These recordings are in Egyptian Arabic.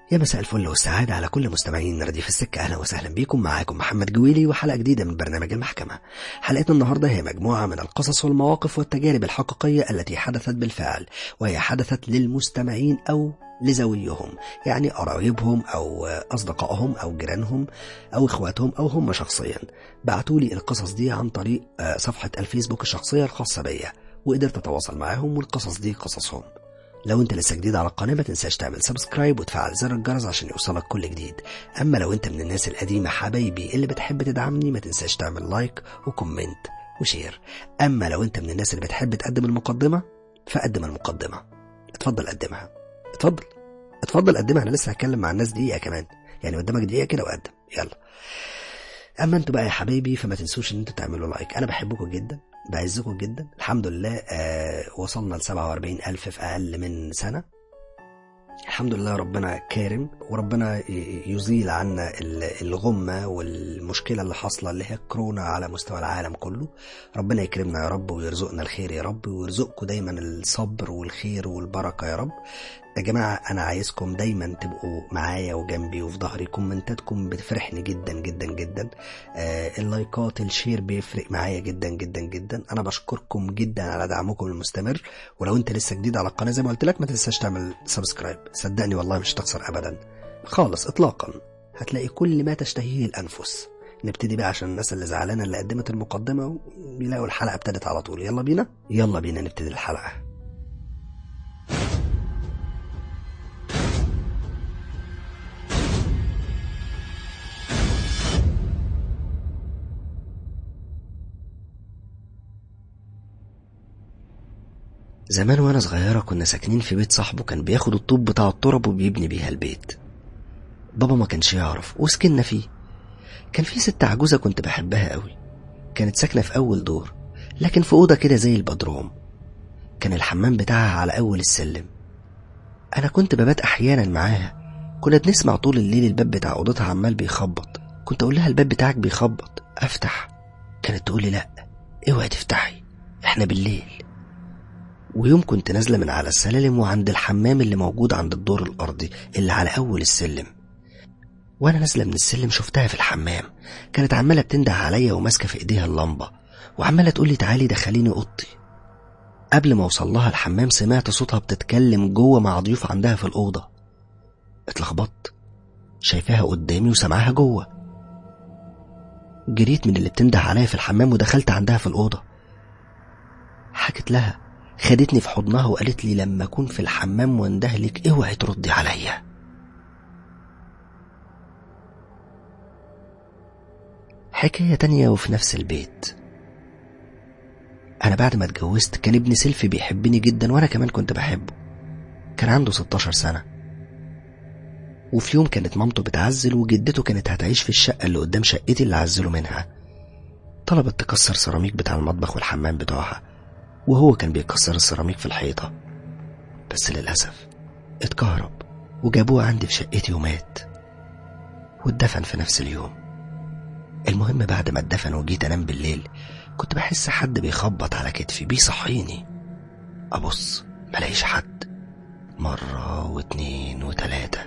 يا مساء الفل والسعادة على كل مستمعين رديف السكة أهلا وسهلا بيكم معاكم محمد جويلي وحلقة جديدة من برنامج المحكمة حلقتنا النهاردة هي مجموعة من القصص والمواقف والتجارب الحقيقية التي حدثت بالفعل وهي حدثت للمستمعين أو لزويهم يعني قرايبهم أو أصدقائهم أو جيرانهم أو إخواتهم أو هم شخصيا بعتوا لي القصص دي عن طريق صفحة الفيسبوك الشخصية الخاصة بيا وقدرت أتواصل معاهم والقصص دي قصصهم لو انت لسه جديد على القناة ما تنساش تعمل سبسكرايب وتفعل زر الجرس عشان يوصلك كل جديد اما لو انت من الناس القديمة حبايبي اللي بتحب تدعمني ما تنساش تعمل لايك وكومنت وشير اما لو انت من الناس اللي بتحب تقدم المقدمة فقدم المقدمة اتفضل قدمها اتفضل اتفضل قدمها انا لسه هتكلم مع الناس دقيقة كمان يعني قدامك دقيقة كده وقدم يلا اما انتوا بقى يا حبايبي فما تنسوش ان انتوا تعملوا لايك انا بحبكم جدا بعزكم جدا الحمد لله آه وصلنا ل 47 ألف في أقل من سنة الحمد لله ربنا كارم وربنا يزيل عنا الغمة والمشكلة اللي حاصلة اللي هي كورونا على مستوى العالم كله ربنا يكرمنا يا رب ويرزقنا الخير يا رب ويرزقكم دايما الصبر والخير والبركة يا رب يا جماعة أنا عايزكم دايما تبقوا معايا وجنبي وفي ظهري كومنتاتكم بتفرحني جدا جدا جدا آه اللايكات الشير بيفرق معايا جدا جدا جدا أنا بشكركم جدا على دعمكم المستمر ولو أنت لسه جديد على القناة زي ما قلت لك ما تنساش تعمل سبسكرايب صدقني والله مش هتخسر أبدا خالص إطلاقا هتلاقي كل ما تشتهيه الأنفس نبتدي بقى عشان الناس اللي زعلانة اللي قدمت المقدمة بيلاقوا الحلقة ابتدت على طول يلا بينا يلا بينا نبتدي الحلقة زمان وانا صغيرة كنا ساكنين في بيت صاحبه كان بياخد الطوب بتاع التراب وبيبني بيها البيت بابا ما كانش يعرف وسكننا فيه كان في ست عجوزة كنت بحبها قوي كانت ساكنة في أول دور لكن في أوضة كده زي البدروم كان الحمام بتاعها على أول السلم أنا كنت ببات أحيانا معاها كنا بنسمع طول الليل الباب بتاع أوضتها عمال بيخبط كنت أقول لها الباب بتاعك بيخبط أفتح كانت تقول لي لأ اوعي تفتحي احنا بالليل ويوم كنت نازلة من على السلالم وعند الحمام اللي موجود عند الدور الأرضي اللي على أول السلم وأنا نازلة من السلم شفتها في الحمام كانت عمالة بتنده عليا وماسكة في إيديها اللمبة وعمالة تقولي تعالي دخليني أوضتي قبل ما أوصل لها الحمام سمعت صوتها بتتكلم جوه مع ضيوف عندها في الأوضة اتلخبطت شايفاها قدامي وسامعاها جوه جريت من اللي بتنده عليا في الحمام ودخلت عندها في الأوضة حكت لها خدتني في حضنها وقالت لي لما أكون في الحمام واندهلك اوعي تردي عليا حكاية تانية وفي نفس البيت أنا بعد ما اتجوزت كان ابني سيلفي بيحبني جدا وأنا كمان كنت بحبه كان عنده 16 سنة وفي يوم كانت مامته بتعزل وجدته كانت هتعيش في الشقة اللي قدام شقتي اللي عزلوا منها طلبت تكسر سيراميك بتاع المطبخ والحمام بتوعها وهو كان بيكسر السيراميك في الحيطة بس للأسف اتكهرب وجابوه عندي في شقتي ومات واتدفن في نفس اليوم المهم بعد ما اتدفن وجيت انام بالليل كنت بحس حد بيخبط على كتفي بيصحيني ابص ملاقيش حد مرة واتنين وتلاتة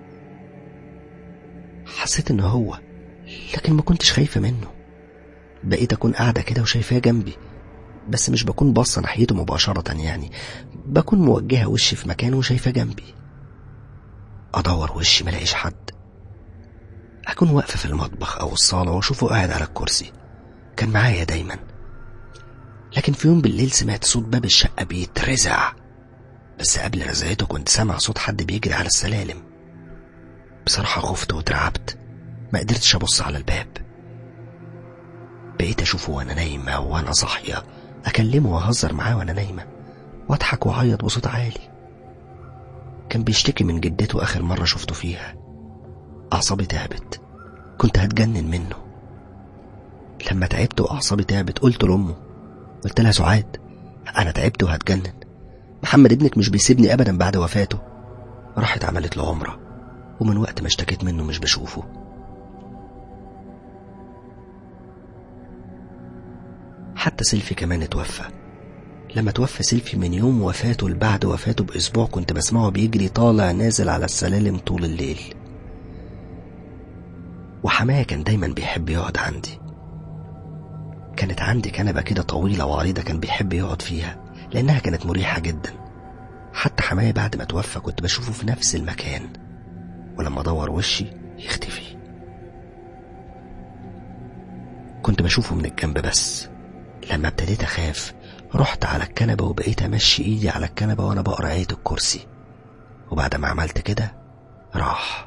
حسيت ان هو لكن ما كنتش خايفة منه بقيت اكون قاعدة كده وشايفاه جنبي بس مش بكون باصة ناحيته مباشرة يعني بكون موجهة وشي في مكانه وشايفاه جنبي ادور وشي ملاقيش حد أكون واقفة في المطبخ أو الصالة وأشوفه قاعد على الكرسي كان معايا دايما لكن في يوم بالليل سمعت صوت باب الشقة بيترزع بس قبل رزعته كنت سامع صوت حد بيجري على السلالم بصراحة خفت واترعبت ما قدرتش أبص على الباب بقيت أشوفه وأنا نايمة وأنا صاحية أكلمه وأهزر معاه وأنا نايمة وأضحك وأعيط بصوت عالي كان بيشتكي من جدته آخر مرة شفته فيها أعصابي تعبت كنت هتجنن منه لما تعبت وأعصابي تعبت قلت لأمه قلت لها سعاد أنا تعبت وهتجنن محمد ابنك مش بيسيبني أبدا بعد وفاته راحت عملت له عمرة ومن وقت ما اشتكيت منه مش بشوفه حتى سيلفي كمان اتوفى لما توفى سيلفي من يوم وفاته لبعد وفاته بأسبوع كنت بسمعه بيجري طالع نازل على السلالم طول الليل وحماية كان دايما بيحب يقعد عندي كانت عندي كنبة كده طويلة وعريضة كان بيحب يقعد فيها لأنها كانت مريحة جدا حتى حماية بعد ما توفى كنت بشوفه في نفس المكان ولما أدور وشي يختفي كنت بشوفه من الجنب بس لما ابتديت أخاف رحت على الكنبة وبقيت أمشي إيدي على الكنبة وأنا بقرا آية الكرسي وبعد ما عملت كده راح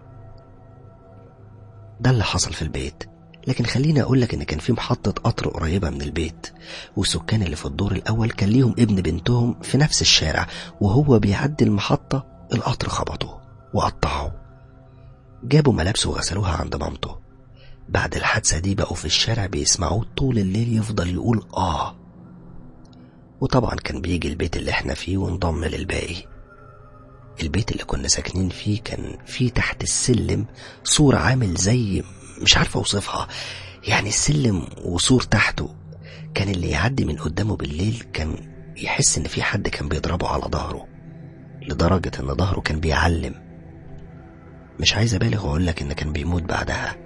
ده اللي حصل في البيت لكن خليني أقولك إن كان في محطة قطر قريبة من البيت والسكان اللي في الدور الأول كان ليهم ابن بنتهم في نفس الشارع وهو بيعدي المحطة القطر خبطه وقطعه جابوا ملابسه وغسلوها عند مامته بعد الحادثة دي بقوا في الشارع بيسمعوه طول الليل يفضل يقول آه وطبعا كان بيجي البيت اللي احنا فيه وانضم للباقي البيت اللي كنا ساكنين فيه كان فيه تحت السلم سور عامل زي مش عارف اوصفها يعني السلم وسور تحته كان اللي يعدي من قدامه بالليل كان يحس ان في حد كان بيضربه على ظهره لدرجة ان ظهره كان بيعلم مش عايز ابالغ واقول لك ان كان بيموت بعدها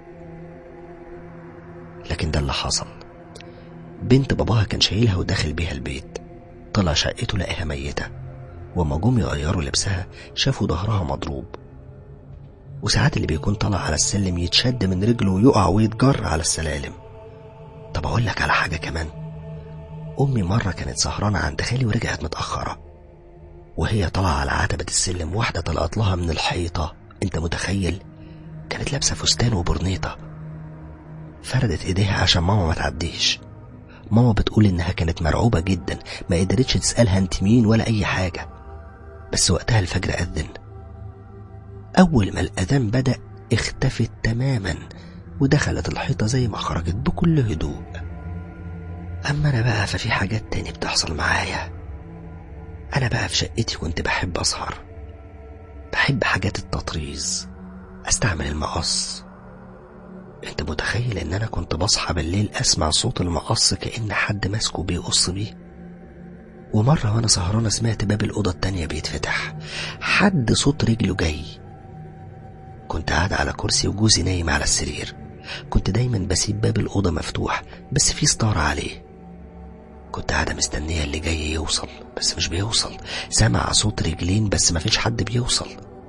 لكن ده اللي حصل بنت باباها كان شايلها وداخل بيها البيت طلع شقته لقاها ميتة وما جم يغيروا لبسها شافوا ظهرها مضروب وساعات اللي بيكون طالع على السلم يتشد من رجله ويقع ويتجر على السلالم طب أقول لك على حاجة كمان أمي مرة كانت سهرانة عند خالي ورجعت متأخرة وهي طالعة على عتبة السلم واحدة طلعت لها من الحيطة أنت متخيل كانت لابسة فستان وبرنيطة فردت ايديها عشان ماما ما تعديش ماما بتقول انها كانت مرعوبة جدا ما قدرتش تسألها انت مين ولا اي حاجة بس وقتها الفجر أذن أول ما الأذان بدأ اختفت تماما ودخلت الحيطة زي ما خرجت بكل هدوء أما أنا بقى ففي حاجات تاني بتحصل معايا أنا بقى في شقتي كنت بحب أسهر بحب حاجات التطريز أستعمل المقص انت متخيل ان انا كنت بصحى بالليل اسمع صوت المقص كأن حد ماسكه بيقص بيه ومرة وانا سهرانة سمعت باب الأوضة التانية بيتفتح حد صوت رجله جاي كنت قاعد على كرسي وجوزي نايم على السرير كنت دايما بسيب باب الأوضة مفتوح بس في ستارة عليه كنت قاعدة مستنية اللي جاي يوصل بس مش بيوصل سمع صوت رجلين بس مفيش حد بيوصل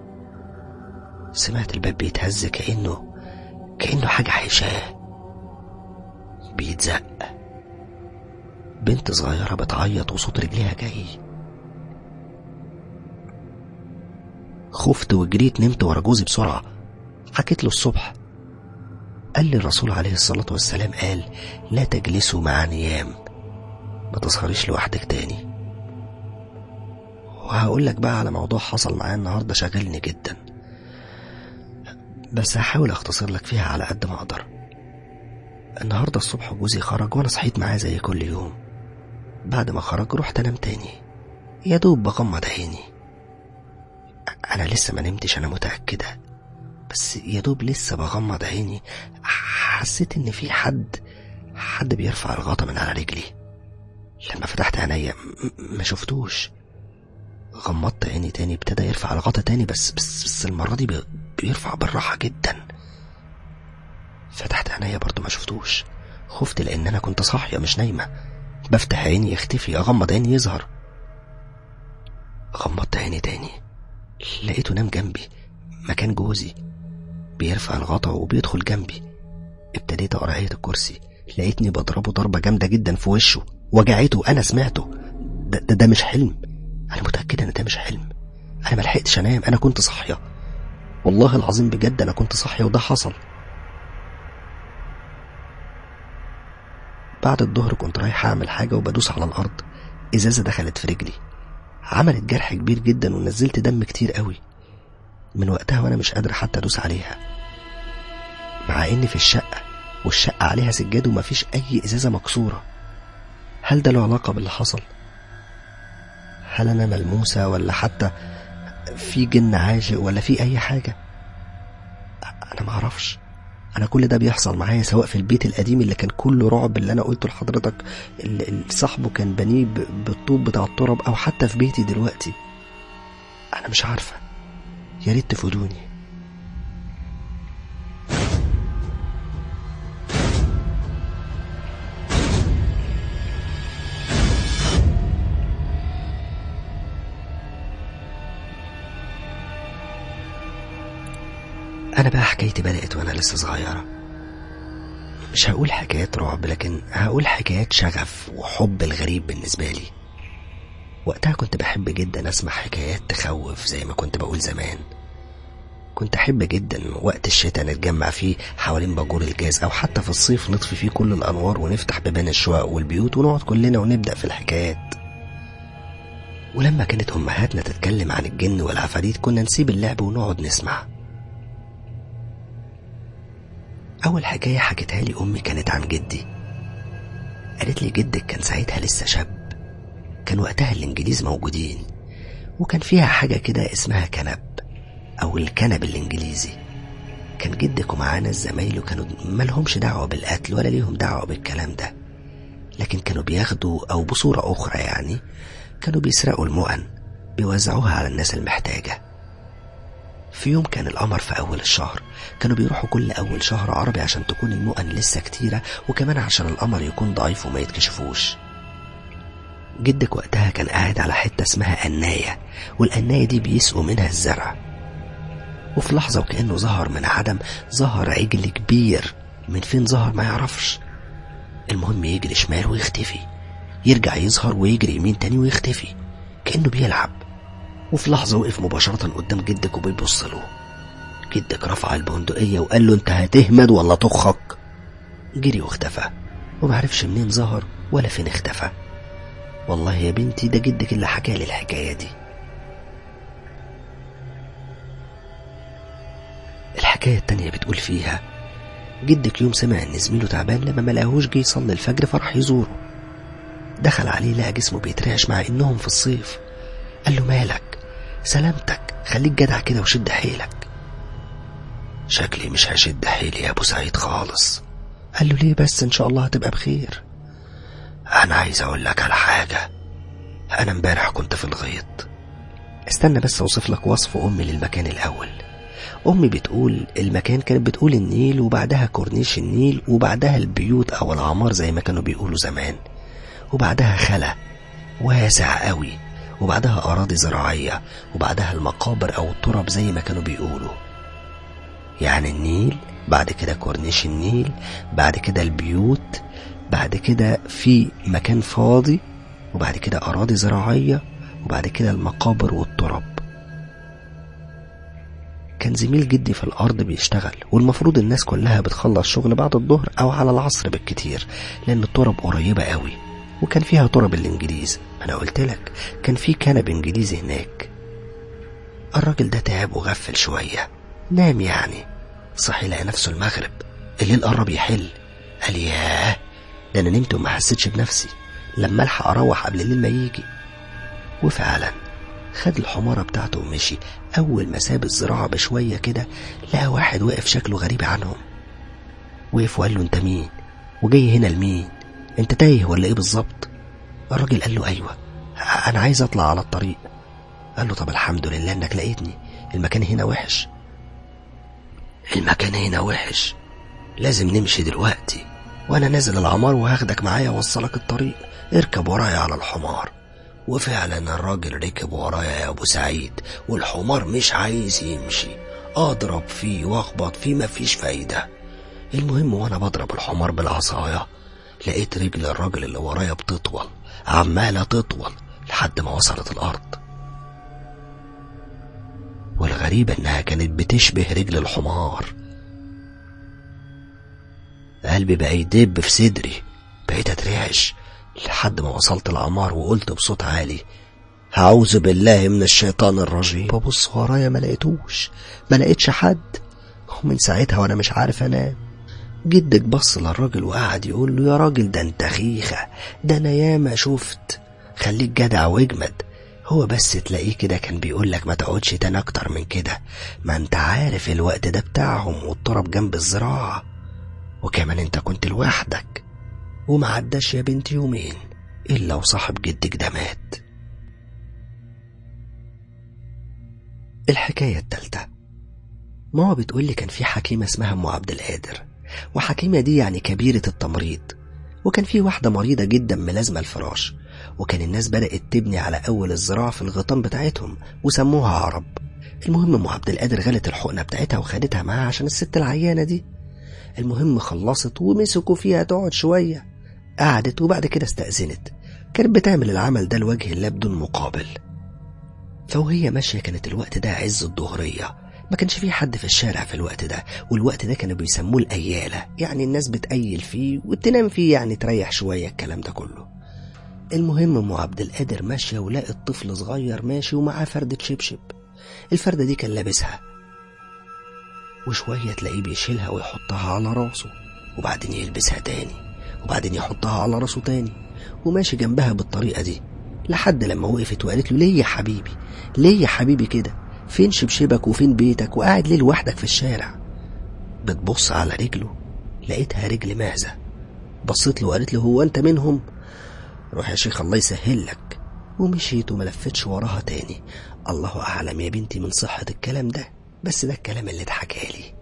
سمعت الباب بيتهز كأنه كأنه حاجة حيشاه بيتزق بنت صغيرة بتعيط وصوت رجليها جاي خفت وجريت نمت ورا جوزي بسرعة حكيت له الصبح قال لي الرسول عليه الصلاة والسلام قال لا تجلسوا مع نيام ما تسهريش لوحدك تاني وهقول لك بقى على موضوع حصل معايا النهارده شاغلني جدا بس هحاول اختصر لك فيها على قد ما اقدر النهارده الصبح جوزي خرج وانا صحيت معاه زي كل يوم بعد ما خرج رحت انام تاني يا دوب بغمض عيني انا لسه ما نمتش انا متاكده بس يا دوب لسه بغمض عيني حسيت ان في حد حد بيرفع الغطا من على رجلي لما فتحت عينيا ما شفتوش غمضت عيني تاني ابتدى يرفع الغطا تاني بس بس, بس المرة دي بيرفع بالراحة جدا فتحت عينيا برضو ما شفتوش خفت لان انا كنت صاحية مش نايمة بفتح عيني يختفي اغمض عيني يظهر غمضت عيني تاني لقيته نام جنبي مكان جوزي بيرفع الغطا وبيدخل جنبي ابتديت اقرا آية الكرسي لقيتني بضربه ضربة جامدة جدا في وشه وجعته انا سمعته ده, ده, ده مش حلم انا متأكد ان ده مش حلم انا ملحقتش انام انا كنت صاحية والله العظيم بجد انا كنت صاحية وده حصل بعد الظهر كنت رايح اعمل حاجة وبدوس على الارض ازازة دخلت في رجلي عملت جرح كبير جدا ونزلت دم كتير قوي من وقتها وانا مش قادر حتى ادوس عليها مع اني في الشقة والشقة عليها سجاد ومفيش اي ازازة مكسورة هل ده له علاقة باللي حصل هل انا ملموسة ولا حتى في جن عاشق ولا في اي حاجة انا معرفش انا كل ده بيحصل معايا سواء في البيت القديم اللي كان كله رعب اللي انا قلته لحضرتك اللي صاحبه كان بنيه بالطوب بتاع التراب او حتى في بيتي دلوقتي انا مش عارفه يا ريت تفيدوني أنا بقى حكايتي بدأت وأنا لسه صغيرة مش هقول حكايات رعب لكن هقول حكايات شغف وحب الغريب بالنسبة لي وقتها كنت بحب جدا أسمع حكايات تخوف زي ما كنت بقول زمان كنت أحب جدا وقت الشتاء نتجمع فيه حوالين باجور الجاز أو حتى في الصيف نطفي فيه كل الأنوار ونفتح بيبان الشقق والبيوت ونقعد كلنا ونبدأ في الحكايات ولما كانت أمهاتنا تتكلم عن الجن والعفاريت كنا نسيب اللعب ونقعد نسمع أول حكاية حكتها لي أمي كانت عن جدي قالت لي جدك كان ساعتها لسه شاب كان وقتها الإنجليز موجودين وكان فيها حاجة كده اسمها كنب أو الكنب الإنجليزي كان جدك ومعانا الزمايل وكانوا مالهمش دعوة بالقتل ولا ليهم دعوة بالكلام ده لكن كانوا بياخدوا أو بصورة أخرى يعني كانوا بيسرقوا المؤن بيوزعوها على الناس المحتاجة في يوم كان القمر في أول الشهر كانوا بيروحوا كل أول شهر عربي عشان تكون المؤن لسه كتيرة وكمان عشان القمر يكون ضعيف وما يتكشفوش جدك وقتها كان قاعد على حتة اسمها أناية والأناية دي بيسقوا منها الزرع وفي لحظة وكأنه ظهر من عدم ظهر عجل كبير من فين ظهر ما يعرفش المهم يجري شمال ويختفي يرجع يظهر ويجري يمين تاني ويختفي كأنه بيلعب وفي لحظة وقف مباشرة قدام جدك وبيبص له جدك رفع البندقية وقال له انت هتهمد ولا تخك جري واختفى ومعرفش منين ظهر ولا فين اختفى والله يا بنتي ده جدك اللي حكى لي الحكاية دي الحكاية التانية بتقول فيها جدك يوم سمع ان زميله تعبان لما ملاقوش جه يصلي الفجر فراح يزوره دخل عليه لقى جسمه بيترعش مع انهم في الصيف قال له مالك سلامتك خليك جدع كده وشد حيلك شكلي مش هشد حيلي يا ابو سعيد خالص قال له ليه بس ان شاء الله هتبقى بخير انا عايز اقول لك على حاجة انا امبارح كنت في الغيط استنى بس اوصف لك وصف امي للمكان الاول امي بتقول المكان كانت بتقول النيل وبعدها كورنيش النيل وبعدها البيوت او العمار زي ما كانوا بيقولوا زمان وبعدها خلا واسع قوي وبعدها أراضي زراعية وبعدها المقابر أو التراب زي ما كانوا بيقولوا يعني النيل بعد كده كورنيش النيل بعد كده البيوت بعد كده في مكان فاضي وبعد كده أراضي زراعية وبعد كده المقابر والتراب كان زميل جدي في الأرض بيشتغل والمفروض الناس كلها بتخلص شغل بعد الظهر أو على العصر بالكتير لأن التراب قريبة قوي وكان فيها تراب الإنجليز أنا قلت لك كان في كنب إنجليزي هناك الراجل ده تعب وغفل شوية نام يعني صحي لقى نفسه المغرب الليل قرب يحل قال ياه ده أنا نمت وما حسيتش بنفسي لما ألحق أروح قبل الليل ما يجي وفعلا خد الحمارة بتاعته ومشي أول ما ساب الزراعة بشوية كده لقى واحد واقف شكله غريب عنهم وقف وقال له أنت مين وجاي هنا لمين أنت تايه ولا إيه بالظبط الراجل قال له أيوة أنا عايز أطلع على الطريق قال له طب الحمد لله إنك لقيتني المكان هنا وحش المكان هنا وحش لازم نمشي دلوقتي وأنا نازل العمار وهاخدك معايا وصلك الطريق اركب ورايا على الحمار وفعلا الراجل ركب ورايا يا ابو سعيد والحمار مش عايز يمشي اضرب فيه واخبط فيه مفيش فايدة المهم وانا بضرب الحمار بالعصاية لقيت رجل الراجل اللي ورايا بتطول عمالة تطول لحد ما وصلت الارض والغريب انها كانت بتشبه رجل الحمار قلبي بقى يدب في صدري بقيت اترعش لحد ما وصلت العمار وقلت بصوت عالي أعوذ بالله من الشيطان الرجيم ببص ورايا ما لقيتوش ما لقيتش حد ومن ساعتها وانا مش عارف انام جدك بص للراجل وقعد يقول له يا راجل ده انت خيخة ده انا ياما شفت خليك جدع واجمد هو بس تلاقيه كده كان بيقول لك ما تقعدش تاني اكتر من كده ما انت عارف الوقت ده بتاعهم والتراب جنب الزراعة وكمان انت كنت لوحدك وما عداش يا بنتي يومين الا وصاحب جدك ده مات الحكاية التالتة ماما بتقول لي كان في حكيمة اسمها أم عبد القادر وحكيمة دي يعني كبيرة التمريض وكان في واحدة مريضة جدا ملازمة الفراش وكان الناس بدأت تبني على أول الزراعة في الغيطان بتاعتهم وسموها عرب المهم أم عبد القادر غلت الحقنة بتاعتها وخدتها معاها عشان الست العيانة دي المهم خلصت ومسكوا فيها تقعد شوية قعدت وبعد كده استأذنت كانت بتعمل العمل ده لوجه الله بدون مقابل فوهي ماشية كانت الوقت ده عز الظهرية ما كانش في حد في الشارع في الوقت ده والوقت ده كانوا بيسموه الأيالة يعني الناس بتأيل فيه وتنام فيه يعني تريح شوية الكلام ده كله المهم ام عبد القادر ماشية ولقت طفل صغير ماشي ومعاه فردة شبشب الفردة دي كان لابسها وشوية تلاقيه بيشيلها ويحطها على راسه وبعدين يلبسها تاني وبعدين يحطها على راسه تاني وماشي جنبها بالطريقة دي لحد لما وقفت وقالت له ليه يا حبيبي ليه يا حبيبي كده فين شبشبك وفين بيتك وقاعد ليه لوحدك في الشارع بتبص على رجله لقيتها رجل معزة بصيت له وقالت له هو انت منهم روح يا شيخ الله يسهل لك ومشيت وما لفتش وراها تاني الله أعلم يا بنتي من صحة الكلام ده بس ده الكلام اللي اتحكى لي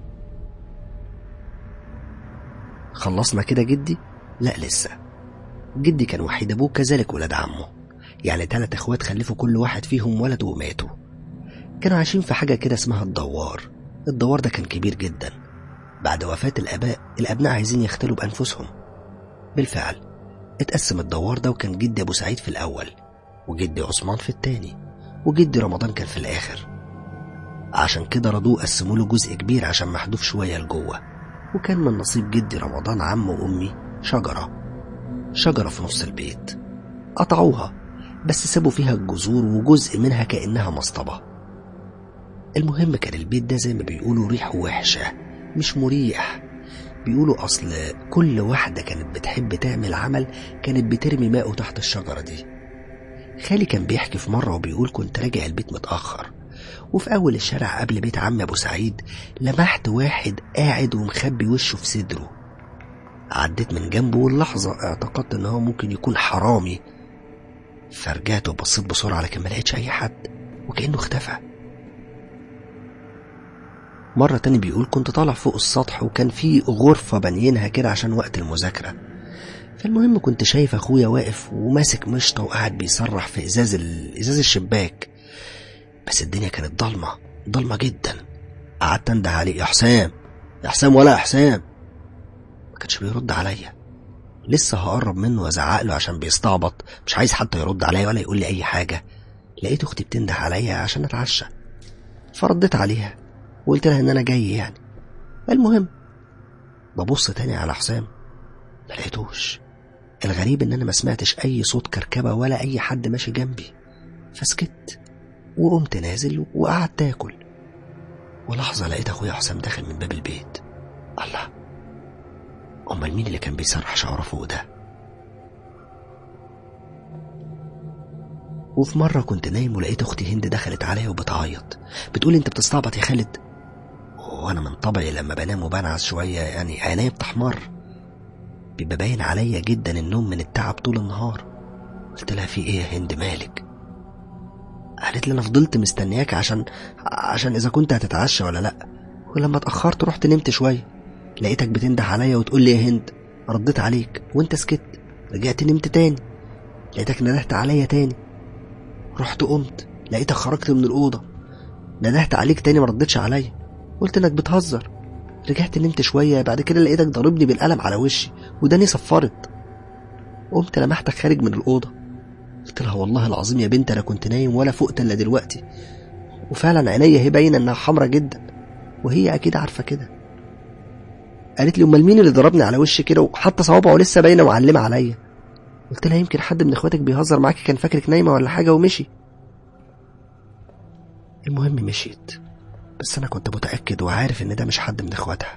خلصنا كده جدي؟ لا لسه جدي كان وحيد أبوه كذلك ولاد عمه يعني تلات اخوات خلفوا كل واحد فيهم ولد وماتوا كانوا عايشين في حاجة كده اسمها الدوار الدوار ده كان كبير جدا بعد وفاة الآباء الأبناء عايزين يختلوا بأنفسهم بالفعل اتقسم الدوار ده وكان جدي أبو سعيد في الأول وجدي عثمان في التاني وجدي رمضان كان في الآخر عشان كده رضوه قسموا له جزء كبير عشان محذوف شوية لجوه وكان من نصيب جدي رمضان عم وأمي شجرة شجرة في نص البيت قطعوها بس سابوا فيها الجذور وجزء منها كأنها مصطبة المهم كان البيت ده زي ما بيقولوا ريحه وحشة مش مريح بيقولوا أصل كل واحدة كانت بتحب تعمل عمل كانت بترمي ماءه تحت الشجرة دي خالي كان بيحكي في مرة وبيقول كنت راجع البيت متأخر وفي أول الشارع قبل بيت عم أبو سعيد لمحت واحد قاعد ومخبي وشه في صدره عديت من جنبه واللحظة اعتقدت إن هو ممكن يكون حرامي فرجعت وبصيت بسرعة لكن ما لقيتش أي حد وكأنه اختفى مرة تاني بيقول كنت طالع فوق السطح وكان في غرفة بنينها كده عشان وقت المذاكرة فالمهم كنت شايف أخويا واقف وماسك مشطة وقاعد بيصرح في إزاز ال... إزاز الشباك بس الدنيا كانت ضلمة ضلمة جدا قعدت انده عليه يا حسام يا حسام ولا يا حسام ما كانش بيرد عليا لسه هقرب منه وازعق له عشان بيستعبط مش عايز حتى يرد عليا ولا يقول لي اي حاجه لقيت اختي بتنده عليا عشان اتعشى فرديت عليها وقلت لها ان انا جاي يعني المهم ببص تاني على حسام ما لقيتوش الغريب ان انا ما سمعتش اي صوت كركبه ولا اي حد ماشي جنبي فسكت وقمت نازل وقعدت اكل ولحظه لقيت اخويا حسام داخل من باب البيت الله امال مين اللي كان بيسرح شعره فوق ده وفي مرة كنت نايم ولقيت أختي هند دخلت عليا وبتعيط بتقول أنت بتستعبط يا خالد وأنا من طبعي لما بنام وبنعس شوية يعني عينيا بتحمر بيبقى باين عليا جدا النوم من التعب طول النهار قلت لها في إيه يا هند مالك قالت لي أنا فضلت مستنياك عشان عشان إذا كنت هتتعشى ولا لأ ولما اتأخرت رحت نمت شوية لقيتك بتنده عليا وتقول لي يا هند رديت عليك وانت سكت رجعت نمت تاني لقيتك ندهت عليا تاني رحت قمت لقيتك خرجت من الأوضة ندهت عليك تاني ما ردتش عليا قلت انك بتهزر رجعت نمت شوية بعد كده لقيتك ضاربني بالقلم على وشي وداني صفرت قمت لمحتك خارج من الأوضة قلت لها والله العظيم يا بنت أنا كنت نايم ولا فقت إلا دلوقتي وفعلا عينيا هي باينة إنها حمرة جدا وهي أكيد عارفة كده قالت لي امال مين اللي ضربني على وشي كده وحتى صوابعه لسه باينه معلمه عليا قلت لها يمكن حد من اخواتك بيهزر معاكي كان فاكرك نايمه ولا حاجه ومشي المهم مشيت بس انا كنت متاكد وعارف ان ده مش حد من اخواتها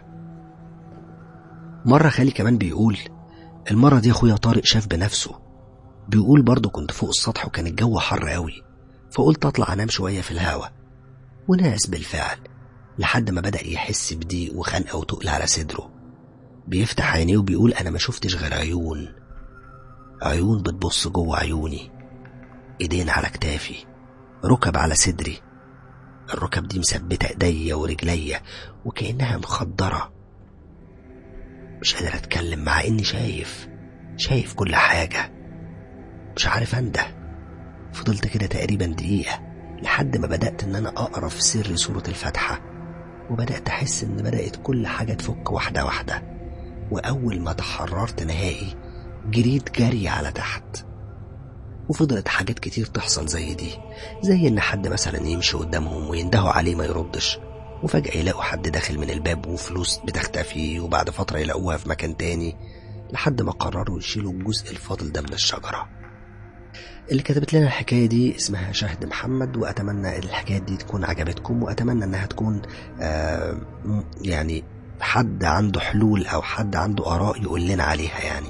مره خالي كمان بيقول المره دي اخويا طارق شاف بنفسه بيقول برضه كنت فوق السطح وكان الجو حر قوي فقلت أطلع أنام شوية في الهوا وناس بالفعل لحد ما بدأ يحس بضيق وخنقة وتقل على صدره بيفتح عينيه وبيقول أنا ما شفتش غير عيون عيون بتبص جوه عيوني ايدين على كتافي ركب على صدري الركب دي مثبتة ايديا ورجليا وكأنها مخدرة مش قادر اتكلم مع اني شايف شايف كل حاجة مش عارف انده فضلت كده تقريبا دقيقة لحد ما بدأت ان انا اقرا في سر سورة الفاتحة وبدأت احس ان بدأت كل حاجة تفك واحدة واحدة واول ما تحررت نهائي جريت جري على تحت وفضلت حاجات كتير تحصل زي دي زي ان حد مثلا يمشي قدامهم ويندهوا عليه ما يردش وفجأة يلاقوا حد داخل من الباب وفلوس بتختفي وبعد فترة يلاقوها في مكان تاني لحد ما قرروا يشيلوا الجزء الفاضل ده من الشجرة اللي كتبت لنا الحكاية دي اسمها شهد محمد وأتمنى الحكاية دي تكون عجبتكم وأتمنى أنها تكون آه يعني حد عنده حلول أو حد عنده آراء يقول لنا عليها يعني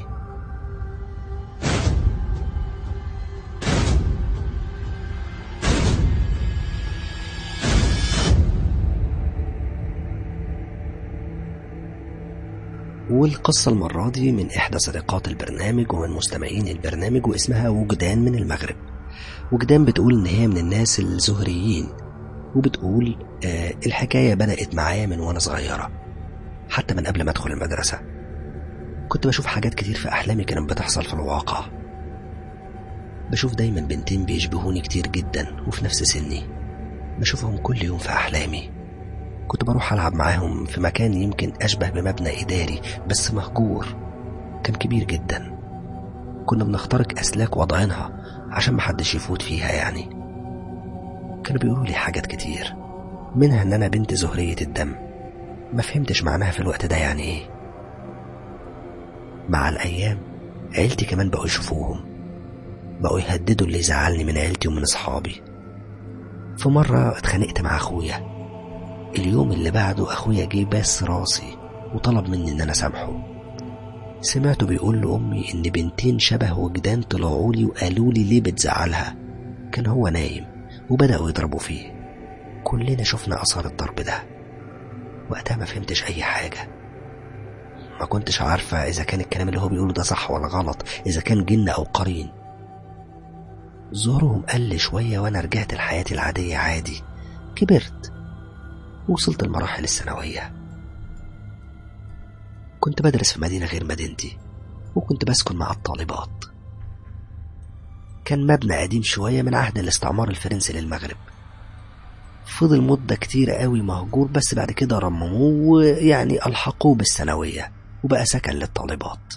والقصة المرة دي من إحدى صديقات البرنامج ومن مستمعين البرنامج واسمها وجدان من المغرب وجدان بتقول إن هي من الناس الزهريين وبتقول آه الحكاية بدأت معايا من وأنا صغيرة حتى من قبل ما أدخل المدرسة كنت بشوف حاجات كتير في أحلامي كانت بتحصل في الواقع بشوف دايما بنتين بيشبهوني كتير جدا وفي نفس سني بشوفهم كل يوم في أحلامي كنت بروح ألعب معاهم في مكان يمكن أشبه بمبنى إداري بس مهجور كان كبير جدا كنا بنخترق أسلاك وضعينها عشان محدش يفوت فيها يعني كانوا بيقولوا لي حاجات كتير منها إن أنا بنت زهرية الدم ما فهمتش معناها في الوقت ده يعني إيه مع الأيام عيلتي كمان بقوا يشوفوهم بقوا يهددوا اللي يزعلني من عيلتي ومن أصحابي في مرة اتخانقت مع أخويا اليوم اللي بعده أخويا جه بس راسي وطلب مني إن أنا سامحه سمعته بيقول لأمي إن بنتين شبه وجدان طلعوا لي وقالوا لي ليه بتزعلها كان هو نايم وبدأوا يضربوا فيه كلنا شفنا أثار الضرب ده وقتها ما فهمتش أي حاجة ما كنتش عارفة إذا كان الكلام اللي هو بيقوله ده صح ولا غلط إذا كان جن أو قرين زورهم قل شوية وأنا رجعت لحياتي العادية عادي كبرت وصلت المراحل الثانوية كنت بدرس في مدينة غير مدينتي وكنت بسكن مع الطالبات كان مبنى قديم شوية من عهد الاستعمار الفرنسي للمغرب فضل مدة كتيرة قوي مهجور بس بعد كده رمموه ويعني ألحقوه بالثانوية وبقى سكن للطالبات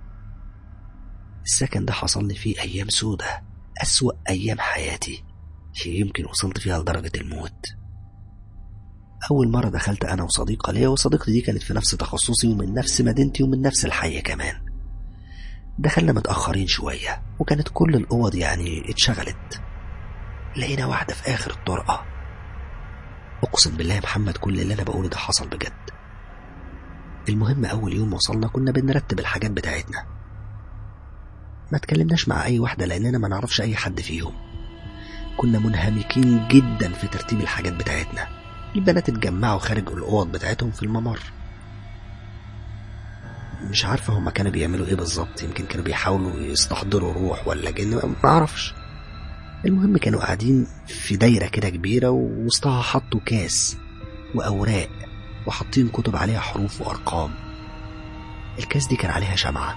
السكن ده حصل لي فيه أيام سودة أسوأ أيام حياتي يمكن وصلت فيها لدرجة الموت أول مرة دخلت أنا وصديقة ليا وصديقتي دي كانت في نفس تخصصي ومن نفس مدينتي ومن نفس الحي كمان دخلنا متأخرين شوية وكانت كل الأوض يعني اتشغلت لقينا واحدة في آخر الطرقة أقسم بالله يا محمد كل اللي أنا بقوله ده حصل بجد المهم أول يوم وصلنا كنا بنرتب الحاجات بتاعتنا ما تكلمناش مع أي واحدة لأننا ما نعرفش أي حد فيهم كنا منهمكين جدا في ترتيب الحاجات بتاعتنا البنات اتجمعوا خارج الأوض بتاعتهم في الممر مش عارفة هما كانوا بيعملوا ايه بالظبط يمكن كانوا بيحاولوا يستحضروا روح ولا جن ما اعرفش المهم كانوا قاعدين في دايرة كده كبيرة ووسطها حطوا كاس وأوراق وحاطين كتب عليها حروف وأرقام الكاس دي كان عليها شمعة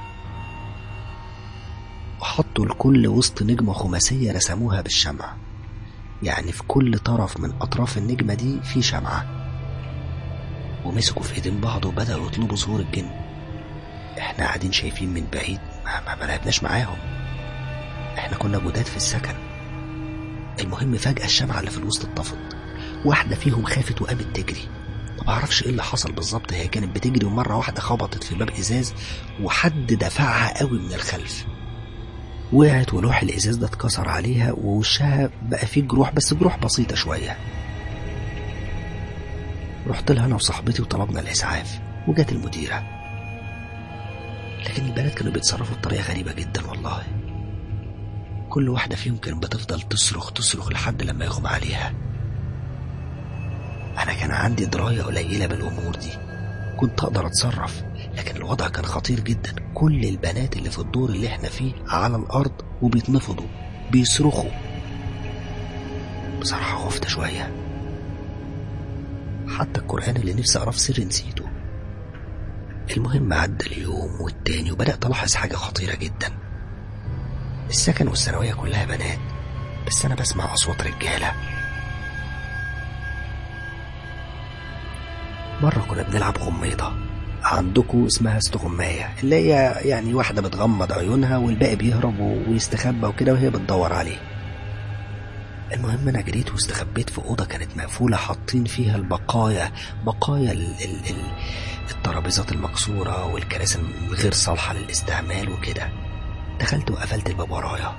وحطوا الكل وسط نجمة خماسية رسموها بالشمع يعني في كل طرف من أطراف النجمة دي في شمعة ومسكوا في ايدين بعض وبدأوا يطلبوا ظهور الجن احنا قاعدين شايفين من بعيد ما, ما, ما لعبناش معاهم احنا كنا جداد في السكن المهم فجأة الشمعة اللي في الوسط اتطفت واحدة فيهم خافت وقامت تجري ما بعرفش ايه اللي حصل بالظبط هي كانت بتجري ومرة واحدة خبطت في باب ازاز وحد دفعها قوي من الخلف وقعت ولوح الازاز ده اتكسر عليها ووشها بقى فيه جروح بس جروح بسيطة شوية رحت لها انا وصاحبتي وطلبنا الاسعاف وجت المديرة لكن البنات كانوا بيتصرفوا بطريقة غريبة جدا والله كل واحدة فيهم كانت بتفضل تصرخ تصرخ لحد لما يغمى عليها أنا كان عندي دراية قليلة بالأمور دي كنت أقدر أتصرف لكن الوضع كان خطير جدا كل البنات اللي في الدور اللي احنا فيه على الأرض وبيتنفضوا بيصرخوا بصراحة خفت شوية حتى القرآن اللي نفسي أقراه في سر نسيته المهم عدى اليوم والتاني وبدأت ألاحظ حاجة خطيرة جدا السكن والثانوية كلها بنات بس أنا بسمع أصوات رجالة مرة كنا بنلعب غميضة عندكم اسمها استغماية اللي هي يعني واحدة بتغمض عيونها والباقي بيهرب ويستخبى وكده وهي بتدور عليه المهم انا جريت واستخبيت في اوضه كانت مقفوله حاطين فيها البقايا بقايا ال ال ال الترابيزات المكسوره والكراسي الغير صالحه للاستعمال وكده دخلت وقفلت الباب ورايا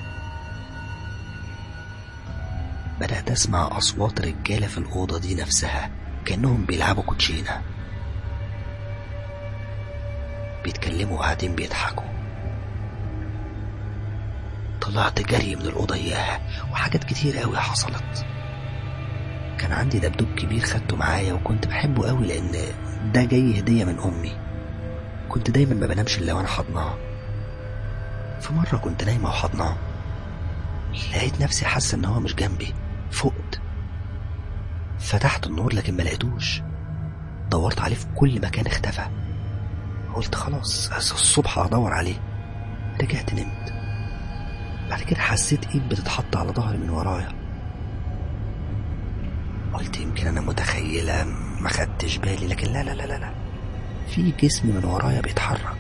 بدات اسمع اصوات رجاله في الاوضه دي نفسها كانهم بيلعبوا كوتشينه بيتكلموا وقاعدين بيضحكوا طلعت جري من الأوضة إياها وحاجات كتير قوي حصلت كان عندي دبدوب كبير خدته معايا وكنت بحبه قوي لأن ده جاي هدية من أمي كنت دايما ما بنامش إلا وأنا حضناه في مرة كنت نايمة وحضناه لقيت نفسي حاسة إن هو مش جنبي فقت فتحت النور لكن ما لقيتوش دورت عليه في كل مكان اختفى قلت خلاص الصبح هدور عليه رجعت نمت بعد كده حسيت ايد بتتحط على ظهري من ورايا قلت يمكن انا متخيلة ما خدتش بالي لكن لا لا لا لا, لا. في جسم من ورايا بيتحرك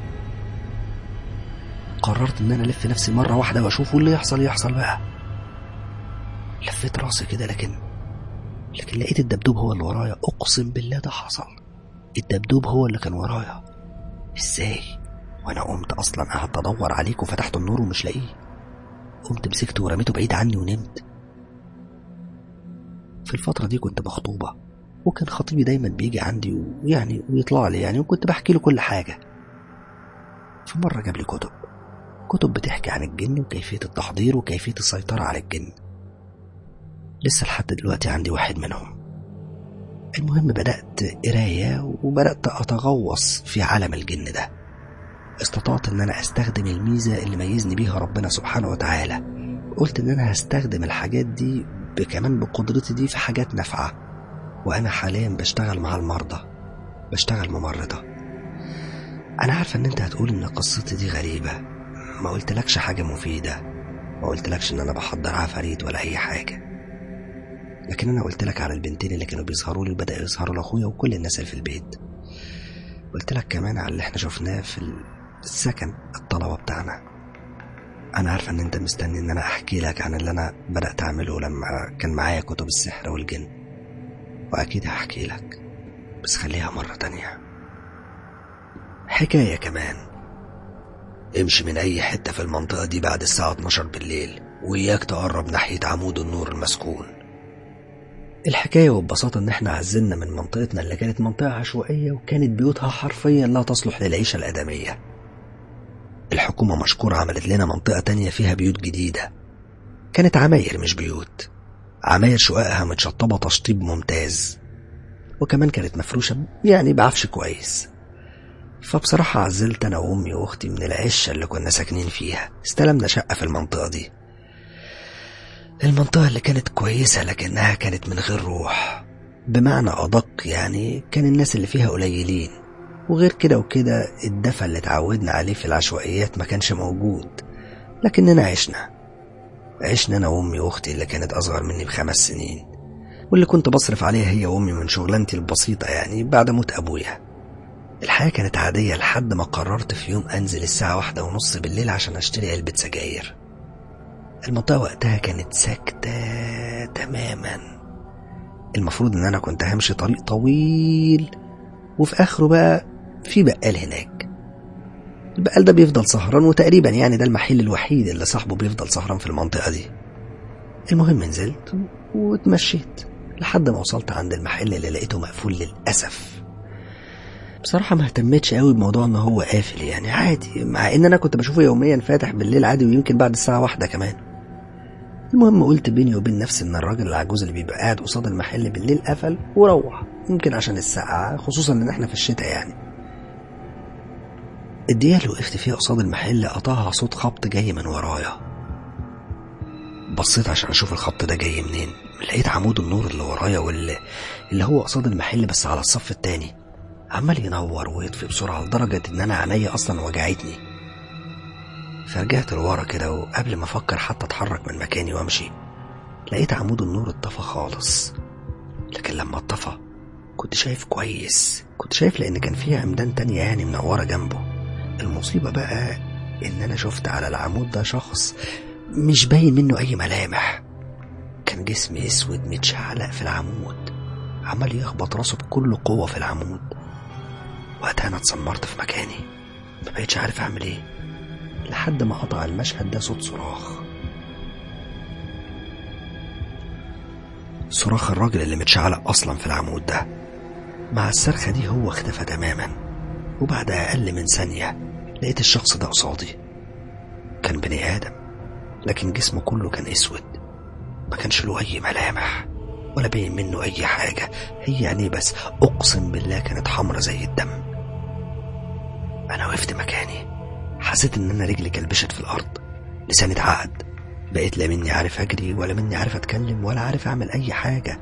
قررت ان انا الف نفسي مرة واحدة واشوف واللي يحصل يحصل بقى لفيت راسي كده لكن لكن لقيت الدبدوب هو اللي ورايا اقسم بالله ده حصل الدبدوب هو اللي كان ورايا ازاي وانا قمت اصلا قعدت ادور عليك وفتحت النور ومش لاقيه قمت مسكته ورميته بعيد عني ونمت في الفترة دي كنت مخطوبة وكان خطيبي دايما بيجي عندي ويعني ويطلع لي يعني وكنت بحكي له كل حاجة في مرة جاب لي كتب كتب بتحكي عن الجن وكيفية التحضير وكيفية السيطرة على الجن لسه لحد دلوقتي عندي واحد منهم المهم بدأت قراية وبدأت أتغوص في عالم الجن ده استطعت ان انا استخدم الميزة اللي ميزني بيها ربنا سبحانه وتعالى قلت ان انا هستخدم الحاجات دي كمان بقدرتي دي في حاجات نافعة وانا حاليا بشتغل مع المرضى بشتغل ممرضة انا عارفة ان انت هتقول ان قصتي دي غريبة ما قلتلكش حاجة مفيدة ما قلتلكش ان انا بحضر عفاريت ولا اي حاجة لكن انا قلتلك على البنتين اللي كانوا بيظهروا لي وبدأوا يظهروا لاخويا وكل الناس اللي في البيت قلت لك كمان على اللي احنا شفناه في السكن الطلبة بتاعنا أنا عارفة إن أنت مستني إن أنا أحكي لك عن اللي أنا بدأت أعمله لما كان معايا كتب السحر والجن وأكيد هحكي لك بس خليها مرة تانية حكاية كمان امشي من أي حتة في المنطقة دي بعد الساعة 12 بالليل وإياك تقرب ناحية عمود النور المسكون الحكاية وببساطة إن إحنا عزلنا من منطقتنا اللي كانت منطقة عشوائية وكانت بيوتها حرفيا لا تصلح للعيشة الآدمية الحكومة مشكورة عملت لنا منطقة تانية فيها بيوت جديدة كانت عماير مش بيوت عماير شققها متشطبة تشطيب ممتاز وكمان كانت مفروشة يعني بعفش كويس فبصراحة عزلت أنا وأمي وأختي من العشة اللي كنا ساكنين فيها استلمنا شقة في المنطقة دي المنطقة اللي كانت كويسة لكنها كانت من غير روح بمعنى أدق يعني كان الناس اللي فيها قليلين وغير كده وكده الدفى اللي اتعودنا عليه في العشوائيات ما كانش موجود لكننا عشنا عشنا أنا وأمي وأختي اللي كانت أصغر مني بخمس سنين واللي كنت بصرف عليها هي وأمي من شغلانتي البسيطة يعني بعد موت أبويا الحياة كانت عادية لحد ما قررت في يوم أنزل الساعة واحدة ونص بالليل عشان أشتري علبة سجاير المنطقة وقتها كانت ساكتة تماما المفروض ان انا كنت همشي طريق طويل وفي اخره بقى في بقال هناك البقال ده بيفضل سهران وتقريبا يعني ده المحل الوحيد اللي صاحبه بيفضل سهران في المنطقة دي المهم نزلت واتمشيت لحد ما وصلت عند المحل اللي لقيته مقفول للأسف بصراحة ما اهتمتش قوي بموضوع ان هو قافل يعني عادي مع ان انا كنت بشوفه يوميا فاتح بالليل عادي ويمكن بعد الساعة واحدة كمان المهم قلت بيني وبين نفسي ان الراجل العجوز اللي بيبقى قاعد قصاد المحل بالليل قفل وروح يمكن عشان الساعة خصوصا ان احنا في الشتاء يعني الدقيقة اللي وقفت فيها قصاد المحل قطعها صوت خبط جاي من ورايا بصيت عشان اشوف الخبط ده جاي منين لقيت عمود النور اللي ورايا واللي اللي هو قصاد المحل بس على الصف التاني عمال ينور ويطفي بسرعة لدرجة ان انا عينيا اصلا وجعتني فرجعت لورا كده وقبل ما افكر حتى اتحرك من مكاني وامشي لقيت عمود النور اتطفى خالص لكن لما اتطفى كنت شايف كويس كنت شايف لان كان فيها عمدان تانية يعني منورة جنبه المصيبة بقى ان انا شفت على العمود ده شخص مش باين منه اي ملامح كان جسمي اسود متشعلق في العمود عمال يخبط راسه بكل قوة في العمود وقتها انا اتسمرت في مكاني ما بقتش عارف اعمل ايه لحد ما قطع المشهد ده صوت صراخ صراخ الراجل اللي متشعلق اصلا في العمود ده مع الصرخة دي هو اختفى تماما وبعد اقل من ثانية لقيت الشخص ده قصادي كان بني ادم لكن جسمه كله كان اسود ما كانش له اي ملامح ولا باين منه اي حاجة هي عينيه بس اقسم بالله كانت حمرة زي الدم انا وقفت مكاني حسيت ان انا رجلي كلبشت في الارض لساني اتعقد بقيت لا مني عارف اجري ولا مني عارف اتكلم ولا عارف اعمل اي حاجة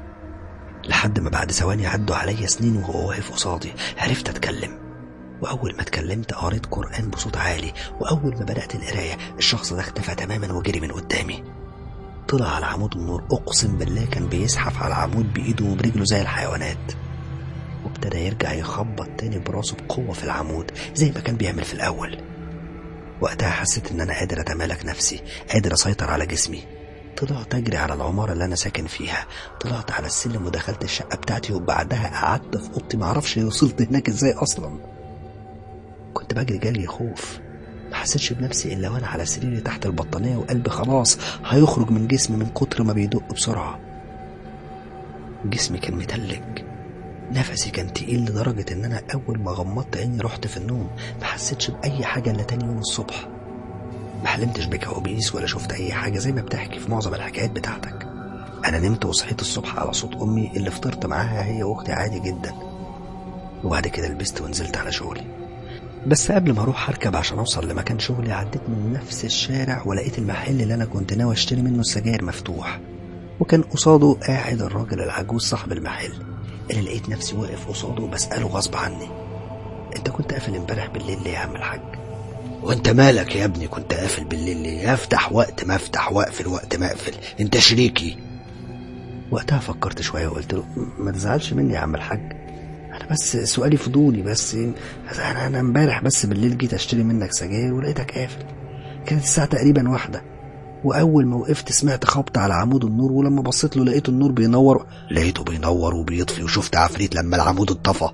لحد ما بعد ثواني عدوا عليا سنين وهو واقف قصادي عرفت اتكلم واول ما اتكلمت قريت قران بصوت عالي واول ما بدات القرايه الشخص ده اختفى تماما وجري من قدامي طلع على عمود النور اقسم بالله كان بيزحف على العمود بايده وبرجله زي الحيوانات وابتدى يرجع يخبط تاني براسه بقوه في العمود زي ما كان بيعمل في الاول وقتها حسيت ان انا قادر اتمالك نفسي قادر اسيطر على جسمي طلعت اجري على العمارة اللي انا ساكن فيها طلعت على السلم ودخلت الشقة بتاعتي وبعدها قعدت في اوضتي معرفش وصلت هناك ازاي اصلا كنت بجري جري خوف ما حسيتش بنفسي الا وانا على سريري تحت البطانية وقلبي خلاص هيخرج من جسمي من كتر ما بيدق بسرعة جسمي كان متلج نفسي كان تقيل لدرجة إن أنا أول ما غمضت عيني رحت في النوم ما حسيتش بأي حاجة إلا تاني يوم الصبح ما حلمتش بكوابيس ولا شفت أي حاجة زي ما بتحكي في معظم الحكايات بتاعتك أنا نمت وصحيت الصبح على صوت أمي اللي فطرت معاها هي وأختي عادي جدا وبعد كده لبست ونزلت على شغلي بس قبل ما أروح أركب عشان أوصل لمكان شغلي عديت من نفس الشارع ولقيت المحل اللي أنا كنت ناوي أشتري منه السجاير مفتوح وكان قصاده قاعد الراجل العجوز صاحب المحل اللي لقيت نفسي واقف قصاده بسأله غصب عني انت كنت قافل امبارح بالليل ليه يا عم الحاج وانت مالك يا ابني كنت قافل بالليل ليه افتح وقت ما افتح واقفل وقت ما اقفل انت شريكي وقتها فكرت شويه وقلت له ما تزعلش مني يا عم الحاج انا بس سؤالي فضولي بس انا انا امبارح بس بالليل جيت اشتري منك سجاير ولقيتك قافل كانت الساعه تقريبا واحده واول ما وقفت سمعت خبط على عمود النور ولما بصيت له لقيته النور بينور لقيته بينور وبيطفي وشفت عفريت لما العمود اتطفى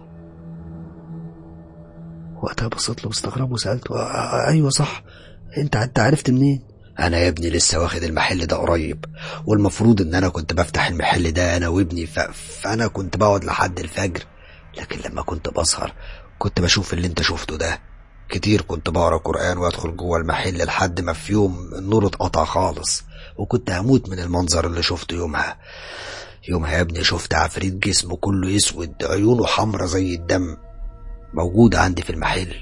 وقتها بصيت له باستغراب وسالته ايوه صح انت انت عرفت منين انا يا ابني لسه واخد المحل ده قريب والمفروض ان انا كنت بفتح المحل ده انا وابني ف... فانا كنت بقعد لحد الفجر لكن لما كنت بسهر كنت بشوف اللي انت شفته ده كتير كنت بقرا قرآن وادخل جوه المحل لحد ما في يوم النور اتقطع خالص وكنت هموت من المنظر اللي شفته يومها يومها يا ابني شفت عفريت جسمه كله اسود عيونه حمرة زي الدم موجود عندي في المحل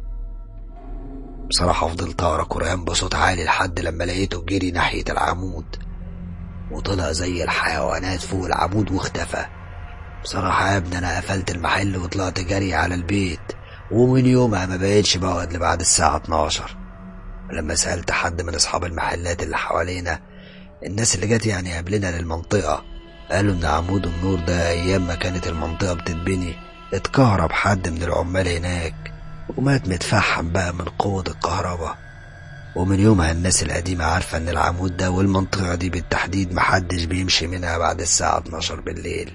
بصراحة فضلت أقرا قرآن بصوت عالي لحد لما لقيته جري ناحية العمود وطلع زي الحيوانات فوق العمود واختفى بصراحة يا ابني أنا قفلت المحل وطلعت جري على البيت ومن يومها ما بقيتش بقعد لبعد الساعة 12 لما سألت حد من أصحاب المحلات اللي حوالينا الناس اللي جت يعني قبلنا للمنطقة قالوا إن عمود النور ده أيام ما كانت المنطقة بتتبني اتكهرب حد من العمال هناك ومات متفحم بقى من قوة الكهرباء ومن يومها الناس القديمة عارفة إن العمود ده والمنطقة دي بالتحديد محدش بيمشي منها بعد الساعة 12 بالليل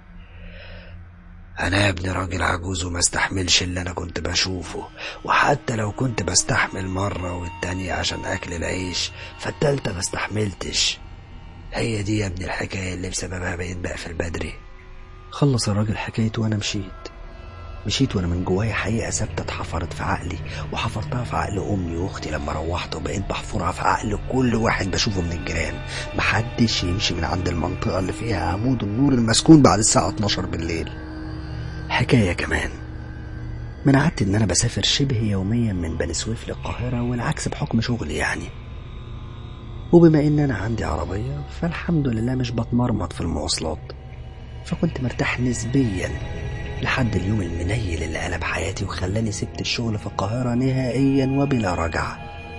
أنا يا ابني راجل عجوز وما استحملش اللي أنا كنت بشوفه وحتى لو كنت بستحمل مرة والتانية عشان أكل العيش فالتالتة ما استحملتش هي دي يا ابني الحكاية اللي بسببها بقيت بقفل بدري خلص الراجل حكايته وأنا مشيت مشيت وانا من جوايا حقيقه ثابته اتحفرت في عقلي وحفرتها في عقل امي واختي لما روحت وبقيت بحفرها في عقل كل واحد بشوفه من الجيران محدش يمشي من عند المنطقه اللي فيها عمود النور المسكون بعد الساعه 12 بالليل حكايه كمان من عادتي ان انا بسافر شبه يوميا من بني سويف للقاهره والعكس بحكم شغلي يعني وبما ان انا عندي عربيه فالحمد لله مش بتمرمط في المواصلات فكنت مرتاح نسبيا لحد اليوم المنيل اللي قلب حياتي وخلاني سبت الشغل في القاهرة نهائيا وبلا رجعة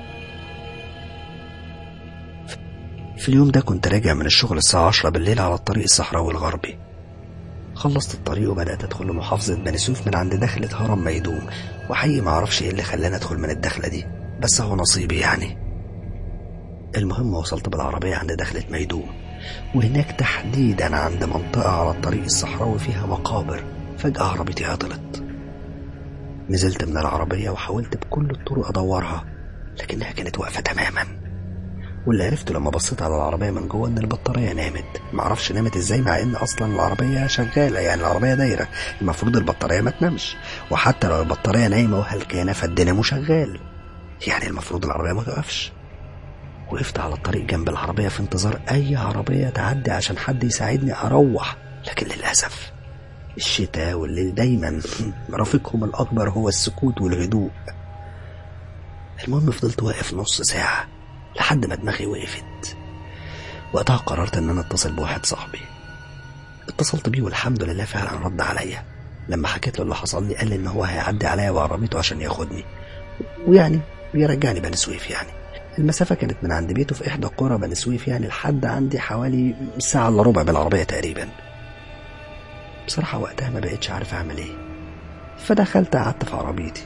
في اليوم ده كنت راجع من الشغل الساعة عشرة بالليل على الطريق الصحراوي الغربي خلصت الطريق وبدأت أدخل لمحافظة بني سويف من عند دخلة هرم ميدوم وحقيقي معرفش إيه اللي خلاني أدخل من الدخلة دي بس هو نصيبي يعني المهم وصلت بالعربية عند دخلة ميدوم وهناك تحديدا عند منطقة على الطريق الصحراوي فيها مقابر فجأة عربيتي عطلت نزلت من العربية وحاولت بكل الطرق أدورها لكنها كانت واقفة تماما واللي عرفته لما بصيت على العربية من جوه إن البطارية نامت معرفش نامت إزاي مع إن أصلا العربية شغالة يعني العربية دايرة المفروض البطارية ما تنامش وحتى لو البطارية نايمة وهلكانة فالدينامو شغال يعني المفروض العربية ما توقفش وقفت على الطريق جنب العربية في انتظار أي عربية تعدي عشان حد يساعدني أروح لكن للأسف الشتاء والليل دايما رفيقهم الأكبر هو السكوت والهدوء المهم فضلت واقف نص ساعة لحد ما دماغي وقفت وقتها قررت ان انا اتصل بواحد صاحبي اتصلت بيه والحمد لله فعلا رد عليا لما حكيت له اللي حصل لي قال لي ان هو هيعدي عليا بعربيته عشان ياخدني ويعني يرجعني بني سويف يعني المسافة كانت من عند بيته في إحدى قرى بني سويف يعني لحد عندي حوالي ساعة إلا ربع بالعربية تقريبا بصراحة وقتها ما بقتش عارف أعمل إيه فدخلت قعدت في عربيتي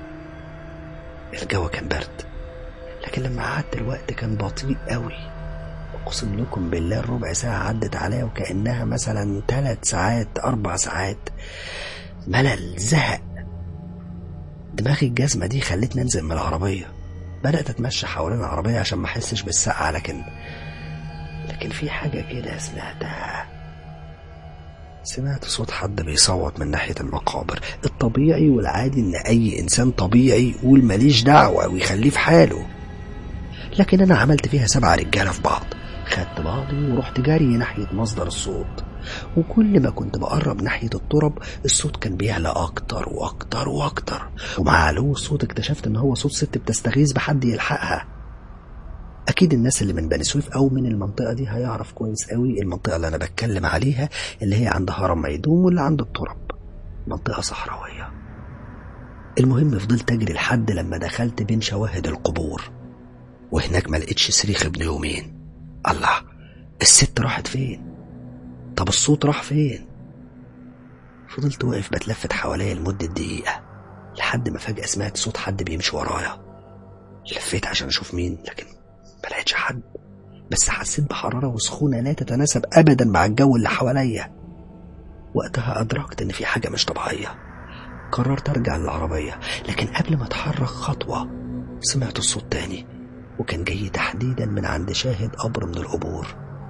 الجو كان برد لكن لما قعدت الوقت كان بطيء قوي أقسم لكم بالله الربع ساعة عدت عليا وكأنها مثلا ثلاث ساعات أربع ساعات ملل زهق دماغي الجزمة دي خلتني أنزل من العربية بدأت أتمشى حوالين العربية عشان ما أحسش بالسقعة لكن لكن في حاجة كده سمعتها سمعت صوت حد بيصوت من ناحية المقابر الطبيعي والعادي إن أي إنسان طبيعي يقول ماليش دعوة ويخليه في حاله لكن أنا عملت فيها سبعة رجالة في بعض خدت بعضي ورحت جري ناحية مصدر الصوت وكل ما كنت بقرب ناحية الترب الصوت كان بيعلى أكتر وأكتر وأكتر ومع علو الصوت اكتشفت إن هو صوت ست بتستغيث بحد يلحقها أكيد الناس اللي من بني سويف أو من المنطقة دي هيعرف كويس قوي المنطقة اللي أنا بتكلم عليها اللي هي عند هرم ميدوم واللي عند الترب منطقة صحراوية المهم فضلت أجري لحد لما دخلت بين شواهد القبور وهناك ما لقيتش صريخ ابن يومين الله الست راحت فين طب الصوت راح فين فضلت واقف بتلفت حواليا لمدة دقيقة لحد ما فجأة سمعت صوت حد بيمشي ورايا لفيت عشان أشوف مين لكن ما لقيتش حد بس حسيت بحرارة وسخونة لا تتناسب أبدا مع الجو اللي حواليا وقتها أدركت إن في حاجة مش طبيعية قررت أرجع للعربية لكن قبل ما أتحرك خطوة سمعت الصوت تاني وكان جاي تحديدا من عند شاهد قبر من القبور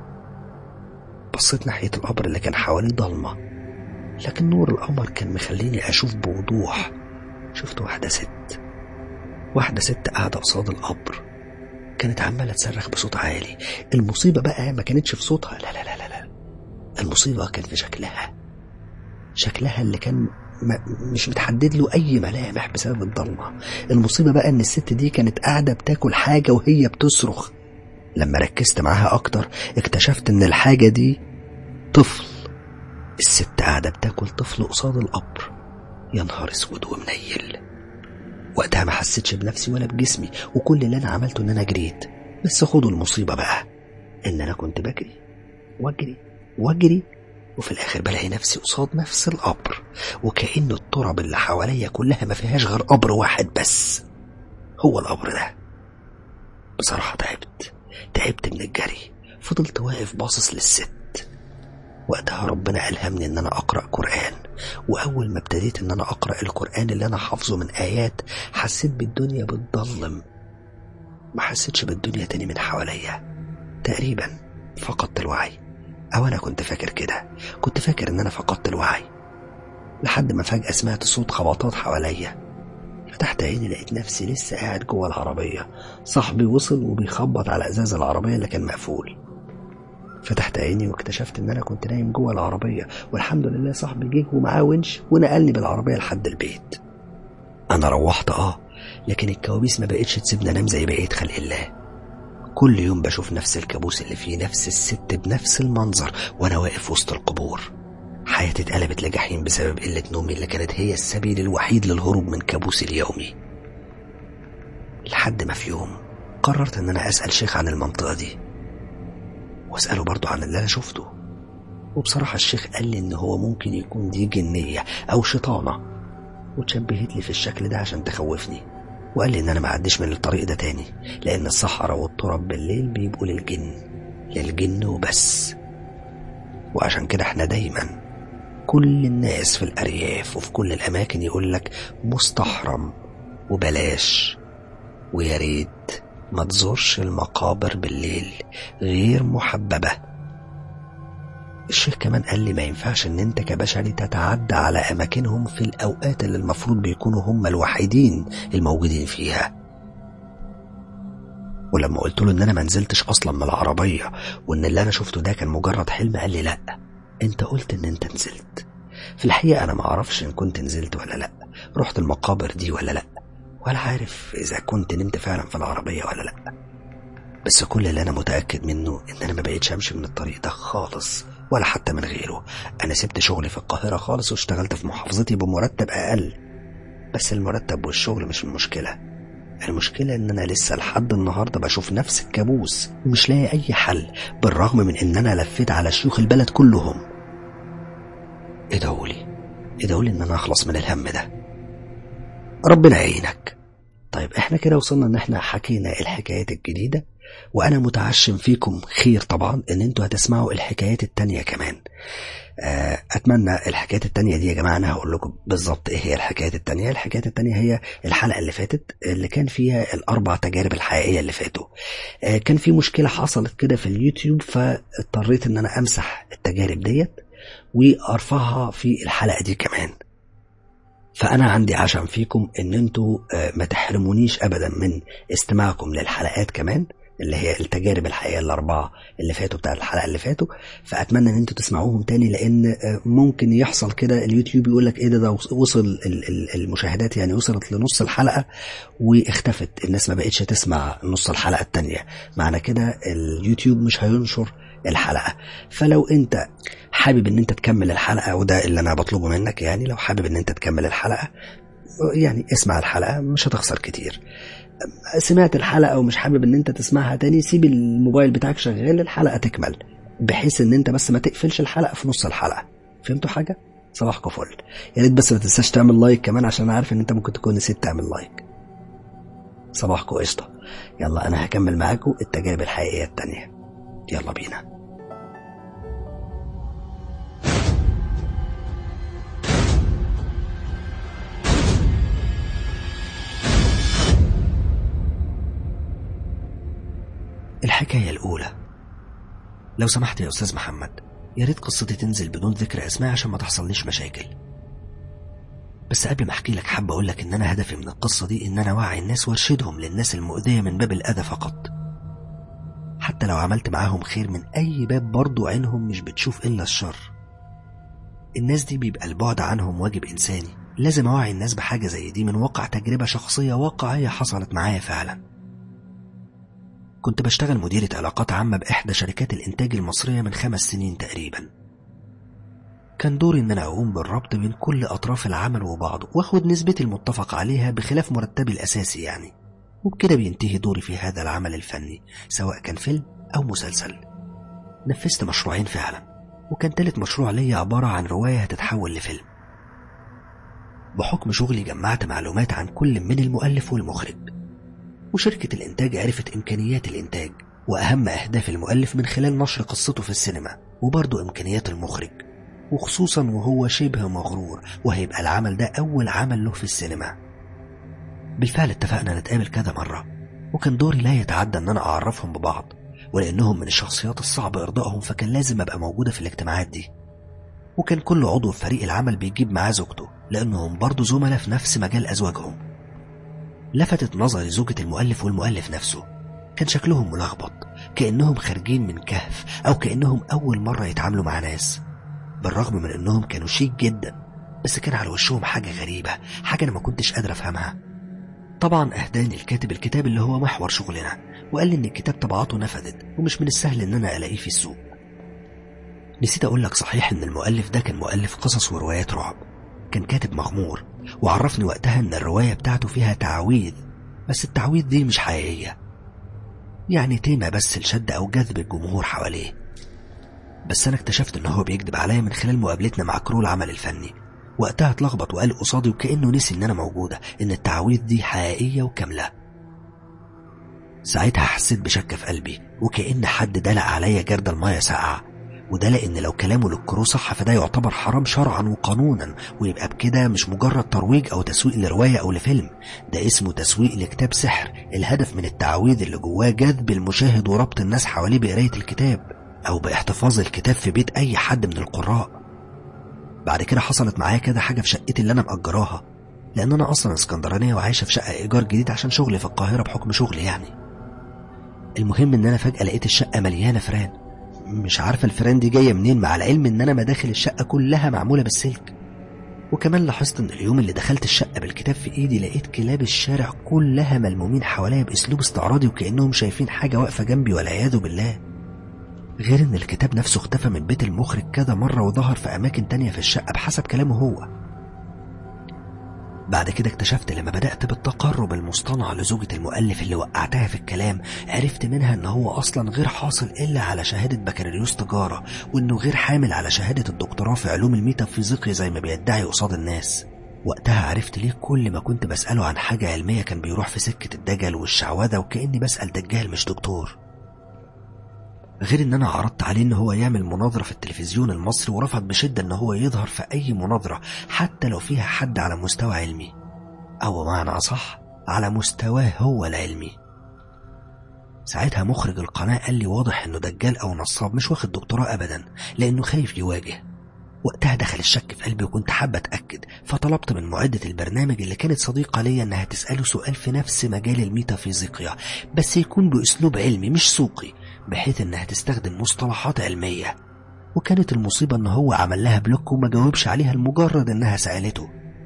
بصيت ناحية القبر اللي كان حواليه ضلمة لكن نور القمر كان مخليني أشوف بوضوح شفت واحدة ست واحدة ست قاعدة قصاد القبر كانت عمالة تصرخ بصوت عالي المصيبة بقى ما كانتش في صوتها لا لا لا لا, لا. المصيبة كان في شكلها شكلها اللي كان ما مش متحدد له أي ملامح بسبب الضلمة المصيبة بقى إن الست دي كانت قاعدة بتاكل حاجة وهي بتصرخ لما ركزت معاها أكتر اكتشفت إن الحاجة دي طفل الست قاعدة بتاكل طفل قصاد القبر يا نهار اسود ومنيل وقتها ما حسيتش بنفسي ولا بجسمي وكل اللي انا عملته ان انا جريت بس خدوا المصيبة بقى ان انا كنت بجري واجري واجري وفي الاخر بلاقي نفسي قصاد نفس القبر وكأن التراب اللي حواليا كلها ما فيهاش غير قبر واحد بس هو القبر ده بصراحة تعبت تعبت من الجري فضلت واقف باصص للست وقتها ربنا ألهمني إن أنا أقرأ قرآن وأول ما ابتديت إن أنا أقرأ القرآن اللي أنا حافظه من آيات حسيت بالدنيا بتضلم ما حسيتش بالدنيا تاني من حواليا تقريبا فقدت الوعي أو أنا كنت فاكر كده كنت فاكر إن أنا فقدت الوعي لحد ما فجأة سمعت صوت خبطات حواليا فتحت عيني لقيت نفسي لسه قاعد جوه العربية صاحبي وصل وبيخبط على ازاز العربية اللي كان مقفول فتحت عيني واكتشفت ان انا كنت نايم جوه العربية والحمد لله صاحبي جه ومعاه ونش ونقلني بالعربية لحد البيت انا روحت اه لكن الكوابيس ما بقتش تسيبني انام زي بقية خلق الله كل يوم بشوف نفس الكابوس اللي فيه نفس الست بنفس المنظر وانا واقف وسط القبور حياتي اتقلبت لجحيم بسبب قلة نومي اللي كانت هي السبيل الوحيد للهروب من كابوسي اليومي لحد ما في يوم قررت ان انا اسأل شيخ عن المنطقة دي واسأله برضه عن اللي انا شفته وبصراحة الشيخ قال لي ان هو ممكن يكون دي جنية او شيطانة وتشبهت لي في الشكل ده عشان تخوفني وقال لي ان انا ما اعديش من الطريق ده تاني لان الصحراء والتراب بالليل بيبقوا للجن للجن وبس وعشان كده احنا دايما كل الناس في الارياف وفي كل الاماكن يقول لك مستحرم وبلاش ويا ريت ما تزورش المقابر بالليل غير محببه الشيخ كمان قال لي ما ينفعش ان انت كبشري تتعدى على اماكنهم في الاوقات اللي المفروض بيكونوا هم الوحيدين الموجودين فيها ولما قلت له ان انا ما نزلتش اصلا من العربيه وان اللي انا شفته ده كان مجرد حلم قال لي لا انت قلت ان انت نزلت في الحقيقه انا ما اعرفش ان كنت نزلت ولا لا رحت المقابر دي ولا لا ولا عارف اذا كنت نمت فعلا في العربيه ولا لا بس كل اللي انا متاكد منه ان انا ما بقيتش امشي من الطريق ده خالص ولا حتى من غيره انا سبت شغلي في القاهره خالص واشتغلت في محافظتي بمرتب اقل بس المرتب والشغل مش المشكله المشكلة إن أنا لسه لحد النهاردة بشوف نفس الكابوس ومش لاقي أي حل بالرغم من إن أنا لفيت على شيوخ البلد كلهم ادعولي ادعولي إن أنا أخلص من الهم ده ربنا يعينك طيب احنا كده وصلنا ان احنا حكينا الحكايات الجديدة وانا متعشم فيكم خير طبعا ان انتوا هتسمعوا الحكايات التانية كمان اتمنى الحكايات التانية دي يا جماعة انا هقول لكم بالظبط ايه هي الحكايات التانية الحكايات التانية هي الحلقة اللي فاتت اللي كان فيها الاربع تجارب الحقيقية اللي فاتوا كان في مشكلة حصلت كده في اليوتيوب فاضطريت ان انا امسح التجارب ديت وارفعها في الحلقة دي كمان فأنا عندي عشم فيكم إن انتوا ما تحرمونيش أبدا من استماعكم للحلقات كمان اللي هي التجارب الحقيقية الأربعة اللي فاتوا بتاع الحلقة اللي فاتوا فأتمنى إن انتوا تسمعوهم تاني لأن ممكن يحصل كده اليوتيوب يقول لك إيه ده ده وصل المشاهدات يعني وصلت لنص الحلقة واختفت الناس ما بقتش تسمع نص الحلقة التانية معنى كده اليوتيوب مش هينشر الحلقة فلو انت حابب ان انت تكمل الحلقة وده اللي انا بطلبه منك يعني لو حابب ان انت تكمل الحلقة يعني اسمع الحلقة مش هتخسر كتير سمعت الحلقة ومش حابب ان انت تسمعها تاني سيب الموبايل بتاعك شغال الحلقة تكمل بحيث ان انت بس ما تقفلش الحلقة في نص الحلقة فهمتوا حاجة؟ صباحكم فل يا ريت بس ما تنساش تعمل لايك كمان عشان انا عارف ان انت ممكن تكون نسيت تعمل لايك صباحكم قشطة يلا انا هكمل معاكم التجارب الحقيقية التانية يلا بينا الحكاية الأولى لو سمحت يا أستاذ محمد يا ريت قصتي تنزل بدون ذكر أسماء عشان ما تحصليش مشاكل بس قبل ما أحكي لك حابة أقول لك إن أنا هدفي من القصة دي إن أنا أوعي الناس وأرشدهم للناس المؤذية من باب الأذى فقط حتى لو عملت معاهم خير من أي باب برضو عينهم مش بتشوف إلا الشر الناس دي بيبقى البعد عنهم واجب إنساني لازم أوعي الناس بحاجة زي دي من واقع تجربة شخصية واقعية حصلت معايا فعلا كنت بشتغل مديرة علاقات عامة بإحدى شركات الإنتاج المصرية من خمس سنين تقريبا كان دوري إن أنا أقوم بالربط بين كل أطراف العمل وبعضه وأخد نسبتي المتفق عليها بخلاف مرتبي الأساسي يعني وبكده بينتهي دوري في هذا العمل الفني سواء كان فيلم أو مسلسل نفذت مشروعين فعلا وكان تالت مشروع ليا عبارة عن رواية هتتحول لفيلم بحكم شغلي جمعت معلومات عن كل من المؤلف والمخرج وشركة الإنتاج عرفت إمكانيات الإنتاج وأهم أهداف المؤلف من خلال نشر قصته في السينما وبرضه إمكانيات المخرج وخصوصا وهو شبه مغرور وهيبقى العمل ده أول عمل له في السينما بالفعل اتفقنا نتقابل كذا مرة وكان دوري لا يتعدى أن أنا أعرفهم ببعض ولأنهم من الشخصيات الصعب إرضائهم فكان لازم أبقى موجودة في الاجتماعات دي وكان كل عضو في فريق العمل بيجيب معاه زوجته لأنهم برضه زملاء في نفس مجال أزواجهم لفتت نظري زوجة المؤلف والمؤلف نفسه كان شكلهم ملخبط كأنهم خارجين من كهف أو كأنهم أول مرة يتعاملوا مع ناس بالرغم من أنهم كانوا شيك جدا بس كان على وشهم حاجة غريبة حاجة أنا ما كنتش قادر أفهمها طبعا أهداني الكاتب الكتاب اللي هو محور شغلنا وقال لي إن الكتاب طبعاته نفذت ومش من السهل إن أنا ألاقيه في السوق نسيت أقول لك صحيح إن المؤلف ده كان مؤلف قصص وروايات رعب كان كاتب مغمور وعرفني وقتها إن الرواية بتاعته فيها تعويذ بس التعويذ دي مش حقيقية يعني تيمة بس لشد أو جذب الجمهور حواليه بس أنا اكتشفت إن هو بيكذب عليا من خلال مقابلتنا مع كرو العمل الفني وقتها اتلخبط وقال قصادي وكأنه نسي إن أنا موجودة إن التعويذ دي حقيقية وكاملة ساعتها حسيت بشك في قلبي وكأن حد دلق عليا جرد المية ساقعة وده لأن لو كلامه للكرو صح فده يعتبر حرام شرعا وقانونا ويبقى بكده مش مجرد ترويج أو تسويق لرواية أو لفيلم ده اسمه تسويق لكتاب سحر الهدف من التعويذ اللي جواه جذب المشاهد وربط الناس حواليه بقراية الكتاب أو باحتفاظ الكتاب في بيت أي حد من القراء بعد كده حصلت معايا كده حاجة في شقتي اللي أنا مأجراها لأن أنا أصلا اسكندرانية وعايشة في شقة إيجار جديد عشان شغلي في القاهرة بحكم شغلي يعني المهم إن أنا فجأة لقيت الشقة مليانة فران مش عارفة الفران دي جاية منين مع العلم إن أنا مداخل الشقة كلها معمولة بالسلك وكمان لاحظت إن اليوم اللي دخلت الشقة بالكتاب في إيدي لقيت كلاب الشارع كلها ملمومين حواليا بأسلوب استعراضي وكأنهم شايفين حاجة واقفة جنبي والعياذ بالله غير إن الكتاب نفسه اختفى من بيت المخرج كذا مرة وظهر في أماكن تانية في الشقة بحسب كلامه هو بعد كده اكتشفت لما بدأت بالتقرب المصطنع لزوجة المؤلف اللي وقعتها في الكلام عرفت منها ان هو اصلا غير حاصل الا على شهادة بكالوريوس تجارة وانه غير حامل على شهادة الدكتوراه في علوم الميتافيزيقيا زي ما بيدعي قصاد الناس وقتها عرفت ليه كل ما كنت بسأله عن حاجة علمية كان بيروح في سكة الدجل والشعوذة وكأني بسأل دجال مش دكتور غير ان انا عرضت عليه ان هو يعمل مناظرة في التلفزيون المصري ورفض بشدة ان هو يظهر في اي مناظرة حتى لو فيها حد على مستوى علمي او بمعنى اصح على مستواه هو العلمي ساعتها مخرج القناة قال لي واضح انه دجال او نصاب مش واخد دكتوراه ابدا لانه خايف يواجه وقتها دخل الشك في قلبي وكنت حابة أتأكد فطلبت من معدة البرنامج اللي كانت صديقة ليا إنها تسأله سؤال في نفس مجال الميتافيزيقيا بس يكون بأسلوب علمي مش سوقي بحيث إنها تستخدم مصطلحات علمية وكانت المصيبة إن هو عمل لها بلوك وما جاوبش عليها لمجرد إنها سألته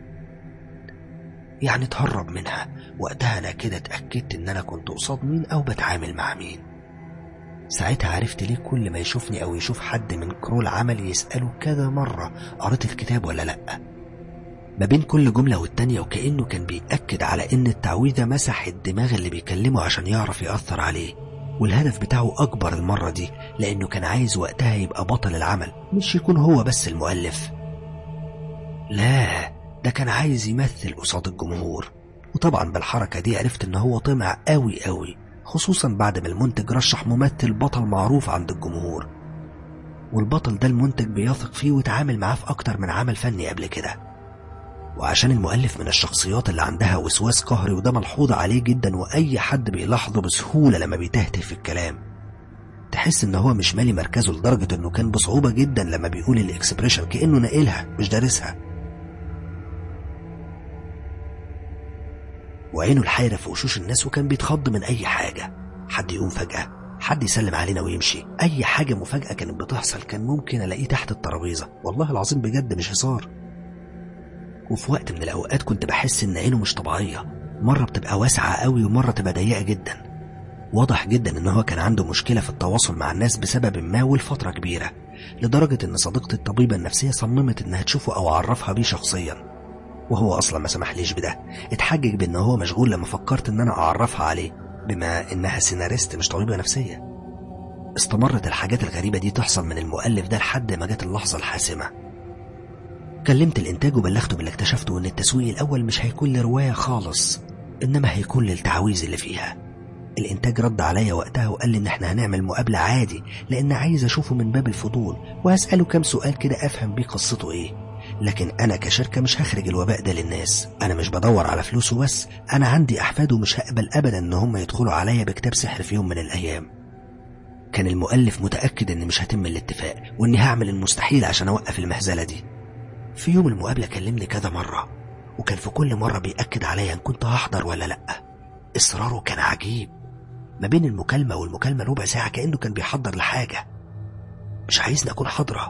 يعني تهرب منها وقتها أنا كده اتأكدت إن أنا كنت قصاد مين أو بتعامل مع مين ساعتها عرفت ليه كل ما يشوفني أو يشوف حد من كرو العمل يسأله كذا مرة قريت الكتاب ولا لأ ما بين كل جملة والتانية وكأنه كان بيأكد على إن التعويذة مسح الدماغ اللي بيكلمه عشان يعرف يأثر عليه والهدف بتاعه أكبر المرة دي لأنه كان عايز وقتها يبقى بطل العمل مش يكون هو بس المؤلف لا ده كان عايز يمثل قصاد الجمهور وطبعا بالحركة دي عرفت إن هو طمع قوي قوي خصوصا بعد ما المنتج رشح ممثل بطل معروف عند الجمهور والبطل ده المنتج بيثق فيه وتعامل معاه في أكتر من عمل فني قبل كده وعشان المؤلف من الشخصيات اللي عندها وسواس قهري وده ملحوظ عليه جدا وأي حد بيلاحظه بسهولة لما بيتهته في الكلام تحس ان هو مش مالي مركزه لدرجة انه كان بصعوبة جدا لما بيقول الاكسبريشن كأنه ناقلها مش دارسها وعينه الحيرة في وشوش الناس وكان بيتخض من أي حاجة حد يقوم فجأة حد يسلم علينا ويمشي أي حاجة مفاجأة كانت بتحصل كان ممكن ألاقيه تحت الترابيزة والله العظيم بجد مش هزار وفي وقت من الأوقات كنت بحس إن عينه مش طبيعية مرة بتبقى واسعة قوي ومرة تبقى ضيقة جدا واضح جدا إن هو كان عنده مشكلة في التواصل مع الناس بسبب ما ولفترة كبيرة لدرجة إن صديقتي الطبيبة النفسية صممت إنها تشوفه أو أعرفها بيه شخصيا وهو اصلا ما سمحليش بده اتحجج بان هو مشغول لما فكرت ان انا اعرفها عليه بما انها سيناريست مش طبيبه نفسيه استمرت الحاجات الغريبه دي تحصل من المؤلف ده لحد ما جت اللحظه الحاسمه كلمت الانتاج وبلغته باللي اكتشفته ان التسويق الاول مش هيكون لروايه خالص انما هيكون للتعويذ اللي فيها الانتاج رد عليا وقتها وقال لي ان احنا هنعمل مقابله عادي لان عايز اشوفه من باب الفضول وهساله كام سؤال كده افهم بيه قصته ايه لكن أنا كشركة مش هخرج الوباء ده للناس أنا مش بدور على فلوسه بس أنا عندي أحفاد ومش هقبل أبدا إن هم يدخلوا عليا بكتاب سحر في يوم من الأيام كان المؤلف متأكد إن مش هتم الاتفاق وإني هعمل المستحيل عشان أوقف المهزلة دي في يوم المقابلة كلمني كذا مرة وكان في كل مرة بيأكد عليا إن كنت هحضر ولا لأ إصراره كان عجيب ما بين المكالمة والمكالمة ربع ساعة كأنه كان بيحضر لحاجة مش عايزني أكون حاضرة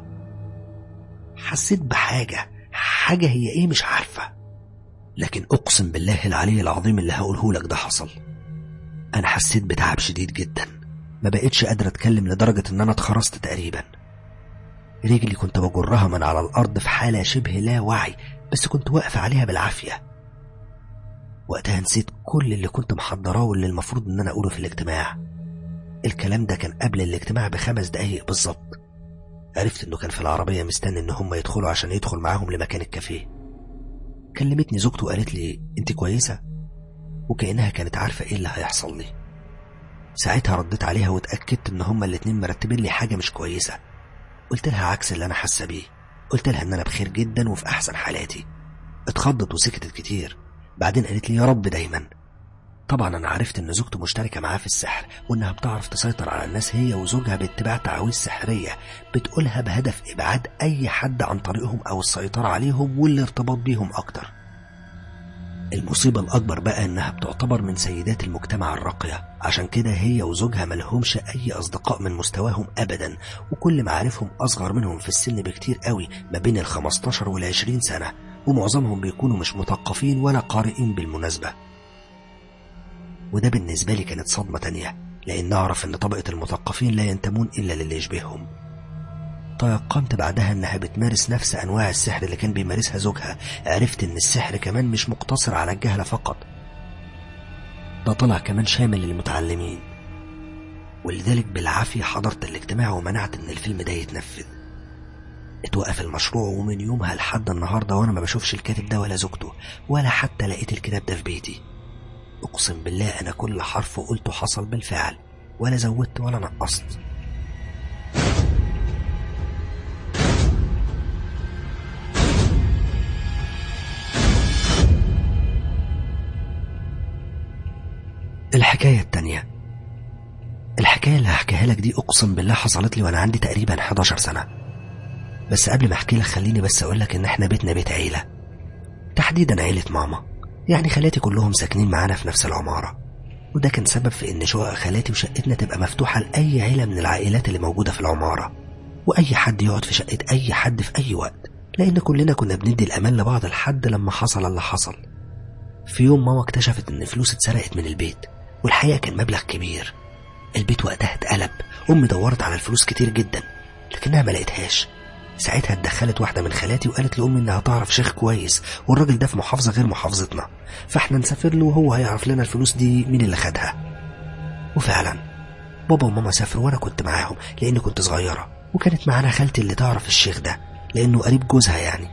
حسيت بحاجة حاجة هي إيه مش عارفة لكن أقسم بالله العلي العظيم اللي هقوله لك ده حصل أنا حسيت بتعب شديد جدا ما بقتش قادر أتكلم لدرجة إن أنا اتخرست تقريبا رجلي كنت بجرها من على الأرض في حالة شبه لا وعي بس كنت واقفة عليها بالعافية وقتها نسيت كل اللي كنت محضراه واللي المفروض إن أنا أقوله في الاجتماع الكلام ده كان قبل الاجتماع بخمس دقايق بالظبط عرفت إنه كان في العربية مستني إن هم يدخلوا عشان يدخل معاهم لمكان الكافيه كلمتني زوجته وقالت لي أنت كويسة وكأنها كانت عارفة إيه اللي هيحصل لي ساعتها رديت عليها واتأكدت إن هما الاتنين مرتبين لي حاجة مش كويسة قلت لها عكس اللي أنا حاسة بيه قلت لها إن أنا بخير جدا وفي أحسن حالاتي اتخضت وسكتت كتير بعدين قالت لي يا رب دايما طبعا أنا عرفت إن زوجته مشتركة معاه في السحر وإنها بتعرف تسيطر على الناس هي وزوجها باتباع تعاويذ سحرية بتقولها بهدف إبعاد أي حد عن طريقهم أو السيطرة عليهم والارتباط بيهم أكتر المصيبة الأكبر بقى إنها بتعتبر من سيدات المجتمع الراقية عشان كده هي وزوجها ملهمش أي أصدقاء من مستواهم أبدا وكل معارفهم أصغر منهم في السن بكتير قوي ما بين ال 15 وال 20 سنة ومعظمهم بيكونوا مش مثقفين ولا قارئين بالمناسبة وده بالنسبة لي كانت صدمة تانية لأن أعرف إن طبقة المثقفين لا ينتمون إلا للي يشبههم تيقنت بعدها انها بتمارس نفس انواع السحر اللي كان بيمارسها زوجها عرفت ان السحر كمان مش مقتصر على الجهلة فقط ده طلع كمان شامل للمتعلمين ولذلك بالعافية حضرت الاجتماع ومنعت ان الفيلم ده يتنفذ اتوقف المشروع ومن يومها لحد النهاردة وانا ما بشوفش الكاتب ده ولا زوجته ولا حتى لقيت الكتاب ده في بيتي اقسم بالله انا كل حرف قلته حصل بالفعل ولا زودت ولا نقصت الحكاية التانية الحكاية اللي هحكيها لك دي أقسم بالله حصلت لي وأنا عندي تقريبا 11 سنة بس قبل ما أحكي لك خليني بس أقول لك إن إحنا بيتنا بيت عيلة تحديدا عيلة ماما يعني خالاتي كلهم ساكنين معانا في نفس العمارة وده كان سبب في إن شقق خالاتي وشقتنا تبقى مفتوحة لأي عيلة من العائلات اللي موجودة في العمارة وأي حد يقعد في شقة أي حد في أي وقت لأن كلنا كنا بندي الأمان لبعض لحد لما حصل اللي حصل في يوم ماما اكتشفت إن فلوس اتسرقت من البيت والحقيقة كان مبلغ كبير البيت وقتها اتقلب أمي دورت على الفلوس كتير جدا لكنها ما لقيتهاش ساعتها اتدخلت واحدة من خالاتي وقالت لأمي إنها تعرف شيخ كويس والراجل ده في محافظة غير محافظتنا فاحنا نسافر له وهو هيعرف لنا الفلوس دي مين اللي خدها وفعلا بابا وماما سافروا وأنا كنت معاهم لأني كنت صغيرة وكانت معانا خالتي اللي تعرف الشيخ ده لأنه قريب جوزها يعني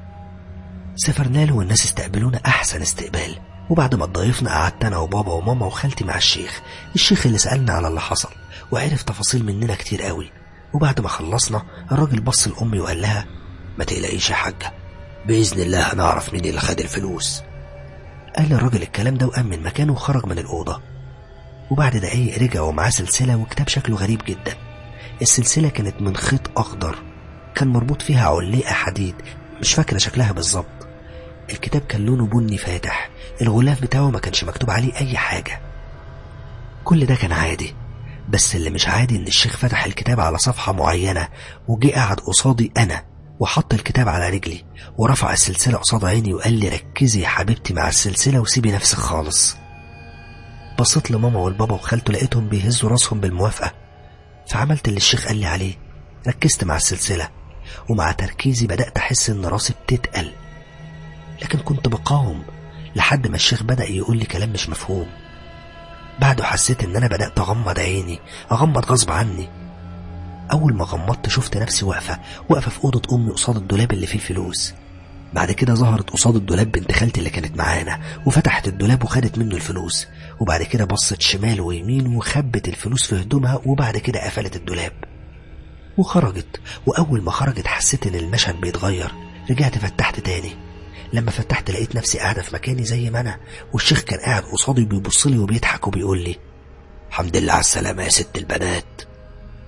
سافرنا له والناس استقبلونا أحسن استقبال وبعد ما اتضايفنا قعدت انا وبابا وماما وخالتي مع الشيخ الشيخ اللي سألنا على اللي حصل وعرف تفاصيل مننا كتير قوي وبعد ما خلصنا الراجل بص لأمي وقال لها ما تقلقيش يا حاجة بإذن الله هنعرف مين اللي خد الفلوس قال الراجل الكلام ده وقام من مكانه وخرج من الأوضة وبعد دقايق رجع ومعاه سلسلة وكتاب شكله غريب جدا السلسلة كانت من خيط أخضر كان مربوط فيها علقة حديد مش فاكرة شكلها بالظبط الكتاب كان لونه بني فاتح الغلاف بتاعه ما كانش مكتوب عليه أي حاجة كل ده كان عادي بس اللي مش عادي إن الشيخ فتح الكتاب على صفحة معينة وجي قعد قصادي أنا وحط الكتاب على رجلي ورفع السلسلة قصاد عيني وقال لي ركزي يا حبيبتي مع السلسلة وسيبي نفسك خالص بصيت لماما والبابا وخالته لقيتهم بيهزوا راسهم بالموافقة فعملت اللي الشيخ قال لي عليه ركزت مع السلسلة ومع تركيزي بدأت أحس إن راسي بتتقل لكن كنت بقاوم لحد ما الشيخ بدأ يقول لي كلام مش مفهوم بعده حسيت ان انا بدأت اغمض عيني اغمض غصب عني اول ما غمضت شفت نفسي واقفة واقفة في اوضة امي قصاد الدولاب اللي فيه الفلوس بعد كده ظهرت قصاد الدولاب بنت خالتي اللي كانت معانا وفتحت الدولاب وخدت منه الفلوس وبعد كده بصت شمال ويمين وخبت الفلوس في هدومها وبعد كده قفلت الدولاب وخرجت واول ما خرجت حسيت ان المشهد بيتغير رجعت فتحت تاني لما فتحت لقيت نفسي قاعدة في مكاني زي ما أنا والشيخ كان قاعد قصادي بيبص لي وبيضحك وبيقول لي الحمد لله على السلامة يا ست البنات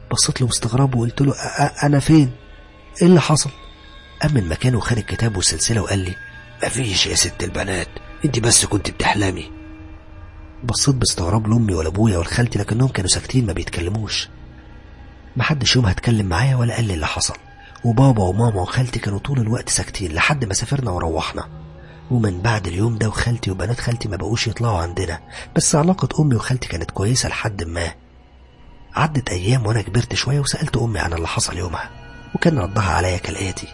بصيت له باستغراب وقلت له أنا فين؟ إيه اللي حصل؟ قام من مكانه وخد الكتاب والسلسلة وقال لي مفيش يا ست البنات انت بس كنت بتحلمي بصيت باستغراب لأمي ولأبويا ولخالتي لكنهم كانوا ساكتين ما بيتكلموش محدش يومها اتكلم معايا ولا قال لي اللي حصل وبابا وماما وخالتي كانوا طول الوقت ساكتين لحد ما سافرنا وروحنا ومن بعد اليوم ده وخالتي وبنات خالتي ما بقوش يطلعوا عندنا بس علاقة أمي وخالتي كانت كويسة لحد ما عدت أيام وأنا كبرت شوية وسألت أمي عن اللي حصل يومها وكان ردها عليا كالآتي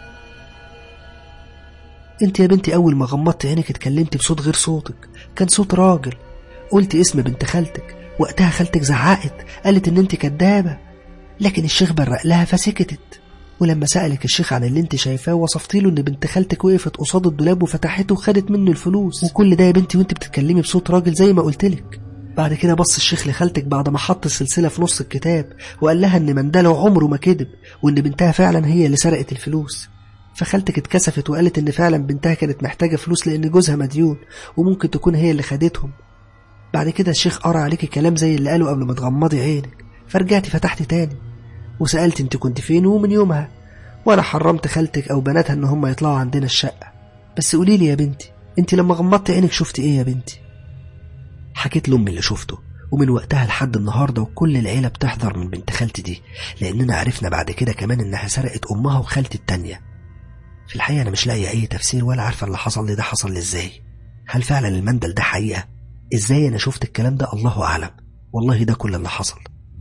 انت يا بنتي أول ما غمضت عينك اتكلمتي بصوت غير صوتك كان صوت راجل قلت اسم بنت خالتك وقتها خالتك زعقت قالت ان انت كدابة لكن الشيخ برق لها فسكتت ولما سألك الشيخ عن اللي انت شايفاه وصفتي له ان بنت خالتك وقفت قصاد الدولاب وفتحته وخدت منه الفلوس وكل ده يا بنتي وانت بتتكلمي بصوت راجل زي ما قلتلك بعد كده بص الشيخ لخالتك بعد ما حط السلسلة في نص الكتاب وقال لها ان مندله عمره ما كذب وان بنتها فعلا هي اللي سرقت الفلوس فخالتك اتكسفت وقالت ان فعلا بنتها كانت محتاجة فلوس لان جوزها مديون وممكن تكون هي اللي خدتهم بعد كده الشيخ قرا عليكي كلام زي اللي قاله قبل ما تغمضي عينك فرجعتي فتحتي تاني وسألت انت كنت فين ومن يومها وانا حرمت خالتك او بناتها ان هم يطلعوا عندنا الشقة بس قولي لي يا بنتي انت لما غمضتي عينك شفتي ايه يا بنتي حكيت لامي اللي شفته ومن وقتها لحد النهارده وكل العيله بتحذر من بنت خالتي دي لاننا عرفنا بعد كده كمان انها سرقت امها وخالتي التانيه في الحقيقه انا مش لاقيه اي تفسير ولا عارفه اللي حصل لي ده حصل لي ازاي هل فعلا المندل ده حقيقه ازاي انا شفت الكلام ده الله اعلم والله ده كل اللي حصل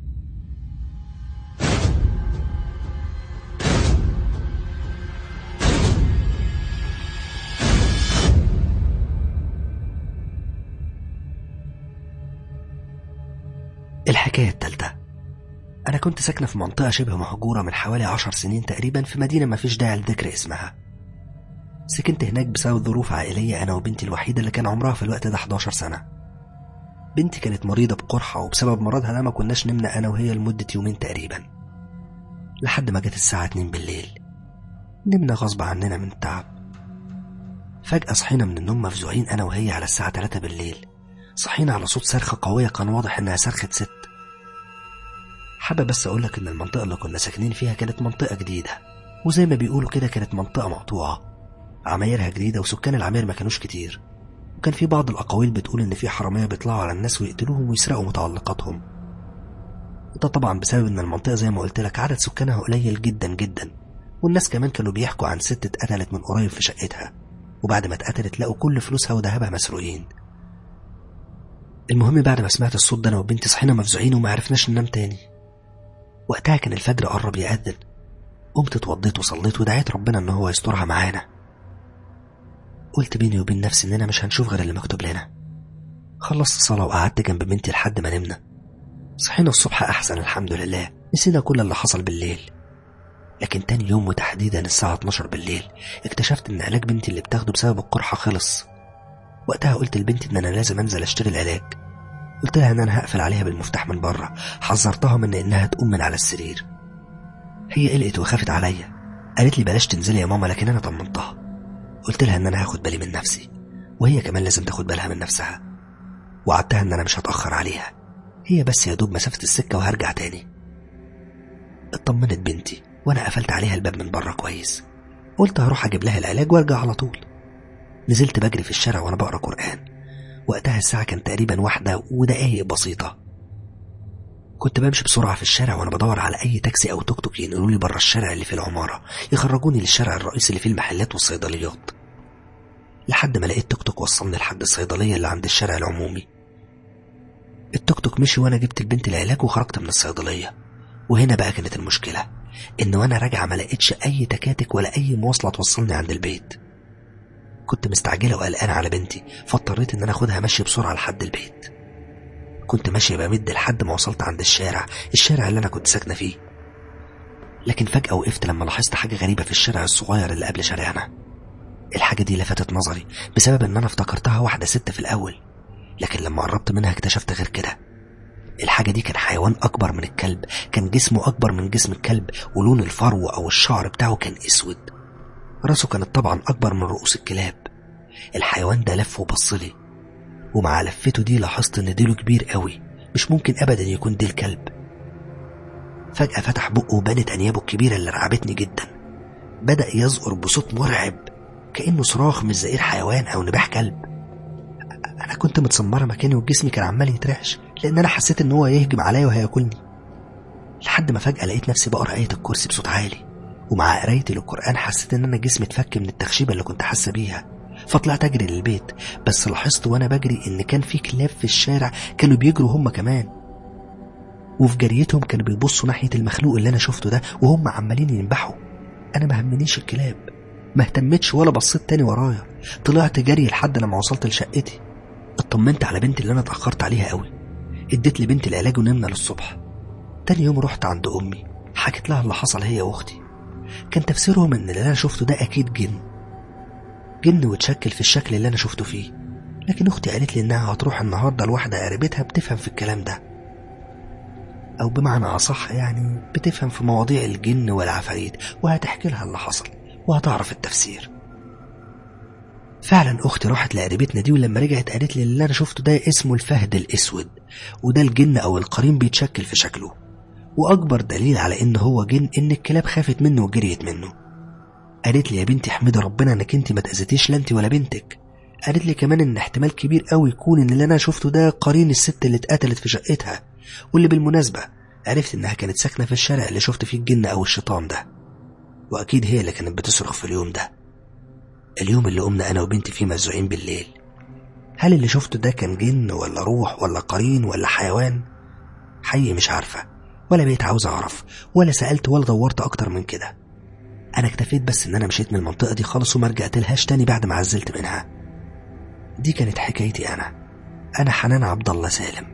الحكاية التالتة أنا كنت ساكنة في منطقة شبه مهجورة من حوالي عشر سنين تقريبا في مدينة ما فيش داعي لذكر اسمها سكنت هناك بسبب ظروف عائلية أنا وبنتي الوحيدة اللي كان عمرها في الوقت ده 11 سنة بنتي كانت مريضة بقرحة وبسبب مرضها ده ما كناش نمنا أنا وهي لمدة يومين تقريبا لحد ما جت الساعة 2 بالليل نمنا غصب عننا من التعب فجأة صحينا من النوم مفزوعين أنا وهي على الساعة 3 بالليل صحينا على صوت صرخة قوية كان واضح إنها صرخة ست حابب بس أقولك إن المنطقة اللي كنا ساكنين فيها كانت منطقة جديدة وزي ما بيقولوا كده كانت منطقة مقطوعة عمايرها جديدة وسكان العماير ما كانوش كتير وكان في بعض الأقاويل بتقول إن في حرامية بيطلعوا على الناس ويقتلوهم ويسرقوا متعلقاتهم وده طبعا بسبب إن المنطقة زي ما قلت لك عدد سكانها قليل جدا جدا والناس كمان كانوا بيحكوا عن ست اتقتلت من قريب في شقتها وبعد ما اتقتلت لقوا كل فلوسها وذهبها مسروقين المهم بعد ما سمعت الصوت ده انا وبنتي صحينا مفزوعين وما عرفناش ننام تاني وقتها كان الفجر قرب يأذن قمت اتوضيت وصليت ودعيت ربنا ان هو يسترها معانا قلت بيني وبين نفسي اننا مش هنشوف غير اللي مكتوب لنا خلصت الصلاة وقعدت جنب بنتي لحد ما نمنا صحينا الصبح أحسن الحمد لله نسينا كل اللي حصل بالليل لكن تاني يوم وتحديدا الساعة 12 بالليل اكتشفت ان علاج بنتي اللي بتاخده بسبب القرحة خلص وقتها قلت لبنتي ان انا لازم انزل اشتري العلاج قلت لها ان انا هقفل عليها بالمفتاح من بره حذرتها من انها تقوم من على السرير هي قلقت وخافت عليا قالت لي بلاش تنزلي يا ماما لكن انا طمنتها قلت لها ان انا هاخد بالي من نفسي وهي كمان لازم تاخد بالها من نفسها وعدتها ان انا مش هتاخر عليها هي بس يا دوب مسافه السكه وهرجع تاني اطمنت بنتي وانا قفلت عليها الباب من بره كويس قلت هروح اجيب لها العلاج وارجع على طول نزلت بجري في الشارع وانا بقرا قران وقتها الساعه كان تقريبا واحده ودقايق بسيطه كنت بمشي بسرعه في الشارع وانا بدور على اي تاكسي او توك توك ينقلوا لي بره الشارع اللي في العماره يخرجوني للشارع الرئيسي اللي فيه المحلات والصيدليات لحد ما لقيت توك توك وصلني لحد الصيدليه اللي عند الشارع العمومي التوك توك مشي وانا جبت البنت العلاج وخرجت من الصيدليه وهنا بقى كانت المشكله ان وانا راجعه ما لقيتش اي تكاتك ولا اي مواصله توصلني عند البيت كنت مستعجله وقلقانه على بنتي فاضطريت ان انا اخدها مشي بسرعه لحد البيت كنت ماشيه بمد لحد ما وصلت عند الشارع الشارع اللي انا كنت ساكنه فيه لكن فجاه وقفت لما لاحظت حاجه غريبه في الشارع الصغير اللي قبل شارعنا الحاجه دي لفتت نظري بسبب ان انا افتكرتها واحده ست في الاول لكن لما قربت منها اكتشفت غير كده الحاجة دي كان حيوان أكبر من الكلب كان جسمه أكبر من جسم الكلب ولون الفرو أو الشعر بتاعه كان أسود راسه كانت طبعا أكبر من رؤوس الكلاب الحيوان ده لف وبصلي ومع لفته دي لاحظت إن ديله كبير قوي مش ممكن أبدا يكون ديل كلب فجأة فتح بقه وبانت أنيابه الكبيرة اللي رعبتني جدا بدأ يزقر بصوت مرعب كأنه صراخ مش زئير حيوان أو نباح كلب أنا كنت متسمرة مكاني وجسمي كان عمال يترعش لأن أنا حسيت إن هو يهجم عليا وهياكلني لحد ما فجأة لقيت نفسي بقرا آية الكرسي بصوت عالي ومع قرايتي للقرآن حسيت إن أنا جسمي اتفك من التخشيبة اللي كنت حاسة بيها فطلعت أجري للبيت بس لاحظت وأنا بجري إن كان في كلاب في الشارع كانوا بيجروا هم كمان وفي جريتهم كانوا بيبصوا ناحية المخلوق اللي أنا شفته ده وهم عمالين ينبحوا أنا ما همنيش الكلاب ما اهتمتش ولا بصيت تاني ورايا طلعت جري لحد لما وصلت لشقتي اطمنت على بنتي اللي أنا اتأخرت عليها قوي اديت لبنتي العلاج ونمنا للصبح تاني يوم رحت عند أمي حكيت لها اللي حصل هي وأختي كان تفسيرهم إن اللي أنا شفته ده أكيد جن جن وتشكل في الشكل اللي أنا شفته فيه لكن أختي قالت لي إنها هتروح النهاردة لواحدة قريبتها بتفهم في الكلام ده أو بمعنى أصح يعني بتفهم في مواضيع الجن والعفاريت وهتحكي لها اللي حصل وهتعرف التفسير فعلا أختي راحت لقريبتنا دي ولما رجعت قالت لي اللي أنا شفته ده اسمه الفهد الأسود وده الجن أو القرين بيتشكل في شكله وأكبر دليل على إن هو جن إن الكلاب خافت منه وجريت منه قالت لي يا بنتي احمدي ربنا إنك أنت ما تأذيتيش لا أنت ولا بنتك قالت لي كمان إن احتمال كبير قوي يكون إن اللي أنا شفته ده قرين الست اللي اتقتلت في شقتها واللي بالمناسبة عرفت إنها كانت ساكنة في الشارع اللي شفت فيه الجن أو الشيطان ده وأكيد هي اللي كانت بتصرخ في اليوم ده اليوم اللي قمنا أنا وبنتي فيه مزوعين بالليل هل اللي شفته ده كان جن ولا روح ولا قرين ولا حيوان حقيقي مش عارفة ولا بقيت عاوز أعرف ولا سألت ولا دورت أكتر من كده أنا اكتفيت بس إن أنا مشيت من المنطقة دي خالص وما رجعت لهاش تاني بعد ما عزلت منها دي كانت حكايتي أنا أنا حنان عبد الله سالم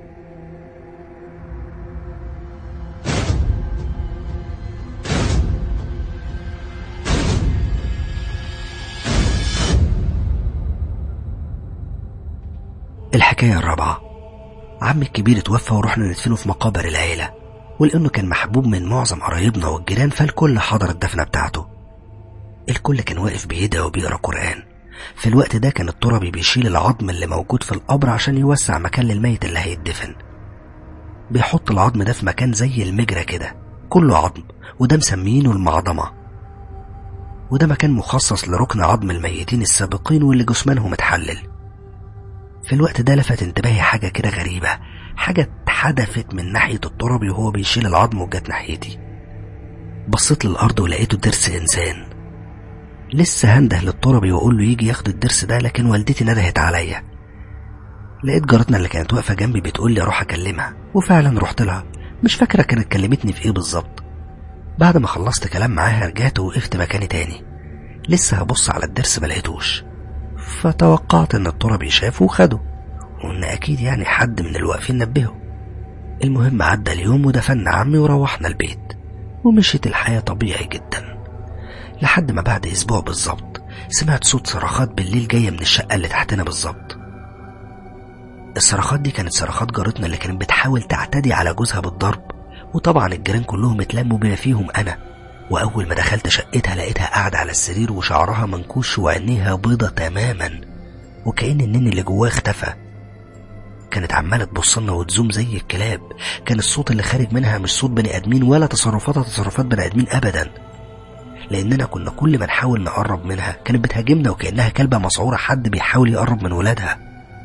الحكاية الرابعة عمي الكبير اتوفى ورحنا ندفنه في مقابر العيلة ولأنه كان محبوب من معظم قرايبنا والجيران فالكل حضر الدفنة بتاعته الكل كان واقف بيدعي وبيقرا قرآن في الوقت ده كان التربي بيشيل العظم اللي موجود في القبر عشان يوسع مكان للميت اللي هيتدفن بيحط العظم ده في مكان زي المجرى كده كله عظم وده مسميينه المعضمة وده مكان مخصص لركن عظم الميتين السابقين واللي جثمانهم اتحلل في الوقت ده لفت انتباهي حاجة كده غريبة حاجة اتحدفت من ناحية الترابي وهو بيشيل العظم وجت ناحيتي بصيت للأرض ولقيته ضرس إنسان لسه هنده للتربي وأقول له يجي ياخد الضرس ده لكن والدتي ندهت عليا لقيت جارتنا اللي كانت واقفة جنبي بتقول لي أروح أكلمها وفعلا رحت لها مش فاكرة كانت كلمتني في إيه بالظبط بعد ما خلصت كلام معاها رجعت ووقفت مكاني تاني لسه هبص على الضرس ملقيتوش فتوقعت ان التربي شافه وخده وان اكيد يعني حد من الواقفين نبهه المهم عدى اليوم ودفنا عمي وروحنا البيت ومشيت الحياة طبيعي جدا لحد ما بعد اسبوع بالظبط سمعت صوت صرخات بالليل جاية من الشقة اللي تحتنا بالظبط الصرخات دي كانت صرخات جارتنا اللي كانت بتحاول تعتدي على جوزها بالضرب وطبعا الجيران كلهم اتلموا بما فيهم انا وأول ما دخلت شقتها لقيتها قاعدة على السرير وشعرها منكوش وعينيها بيضة تماما وكأن النن اللي جواه اختفى كانت عمالة تبصلنا وتزوم زي الكلاب كان الصوت اللي خارج منها مش صوت بني آدمين ولا تصرفاتها تصرفات بني آدمين أبدا لأننا كنا كل ما نحاول نقرب منها كانت بتهاجمنا وكأنها كلبة مسعورة حد بيحاول يقرب من ولادها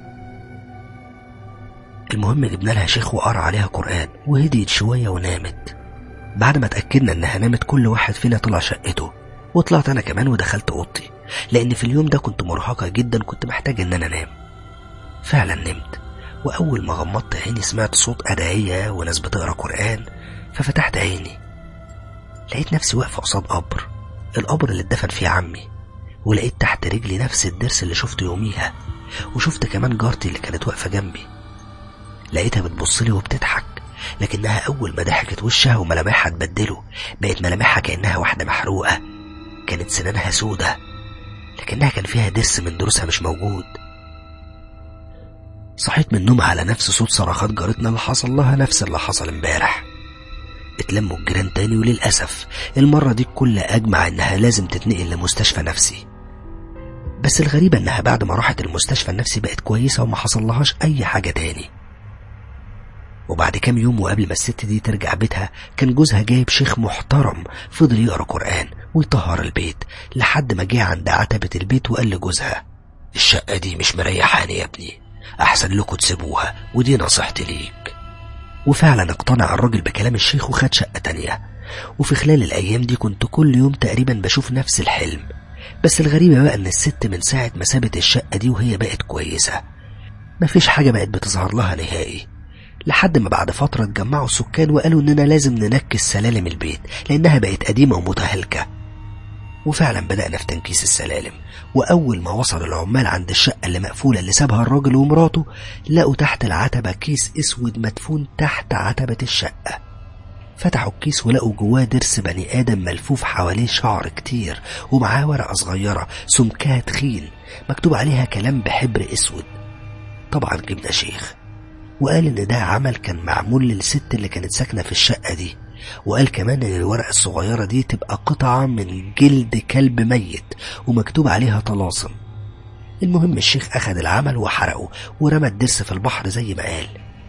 المهم جبنا لها شيخ وقرا عليها قرآن وهديت شوية ونامت بعد ما اتأكدنا إنها نامت كل واحد فينا طلع شقته وطلعت أنا كمان ودخلت أوضتي لأن في اليوم ده كنت مرهقة جدا كنت محتاج إن أنا أنام فعلا نمت وأول ما غمضت عيني سمعت صوت أدعية وناس بتقرا قرآن ففتحت عيني لقيت نفسي واقفة قصاد قبر القبر اللي اتدفن فيه عمي ولقيت تحت رجلي نفس الضرس اللي شفته يوميها وشفت كمان جارتي اللي كانت واقفة جنبي لقيتها بتبصلي وبتضحك لكنها أول ما ضحكت وشها وملامحها اتبدلوا بقت ملامحها كأنها واحدة محروقة كانت سنانها سودة لكنها كان فيها ضرس من ضروسها مش موجود صحيت من النوم على نفس صوت صرخات جارتنا اللي حصل لها نفس اللي حصل امبارح اتلموا الجيران تاني وللأسف المرة دي الكل أجمع إنها لازم تتنقل لمستشفى نفسي بس الغريبة إنها بعد ما راحت المستشفى النفسي بقت كويسة وما حصل لهاش أي حاجة تاني وبعد كام يوم وقبل ما الست دي ترجع بيتها كان جوزها جايب شيخ محترم فضل يقرا قرآن ويطهر البيت لحد ما جه عند عتبة البيت وقال لجوزها الشقة دي مش مريحاني يا ابني أحسن لكم تسيبوها ودي نصيحتي ليك وفعلا اقتنع الراجل بكلام الشيخ وخد شقة تانية وفي خلال الأيام دي كنت كل يوم تقريبا بشوف نفس الحلم بس الغريبة بقى إن الست من ساعة ما سابت الشقة دي وهي بقت كويسة مفيش حاجة بقت بتظهر لها نهائي لحد ما بعد فترة اتجمعوا السكان وقالوا إننا لازم ننكس سلالم البيت لأنها بقت قديمة ومتهالكة وفعلا بدأنا في تنكيس السلالم وأول ما وصل العمال عند الشقة اللي مقفولة اللي سابها الراجل ومراته لقوا تحت العتبة كيس أسود مدفون تحت عتبة الشقة فتحوا الكيس ولقوا جواه ضرس بني آدم ملفوف حواليه شعر كتير ومعاه ورقة صغيرة سمكها تخين مكتوب عليها كلام بحبر أسود طبعا جبنا شيخ وقال إن ده عمل كان معمول للست اللي كانت ساكنة في الشقة دي وقال كمان إن الورقة الصغيرة دي تبقى قطعة من جلد كلب ميت ومكتوب عليها طلاسم المهم الشيخ أخذ العمل وحرقه ورمى الضرس في البحر زي ما قال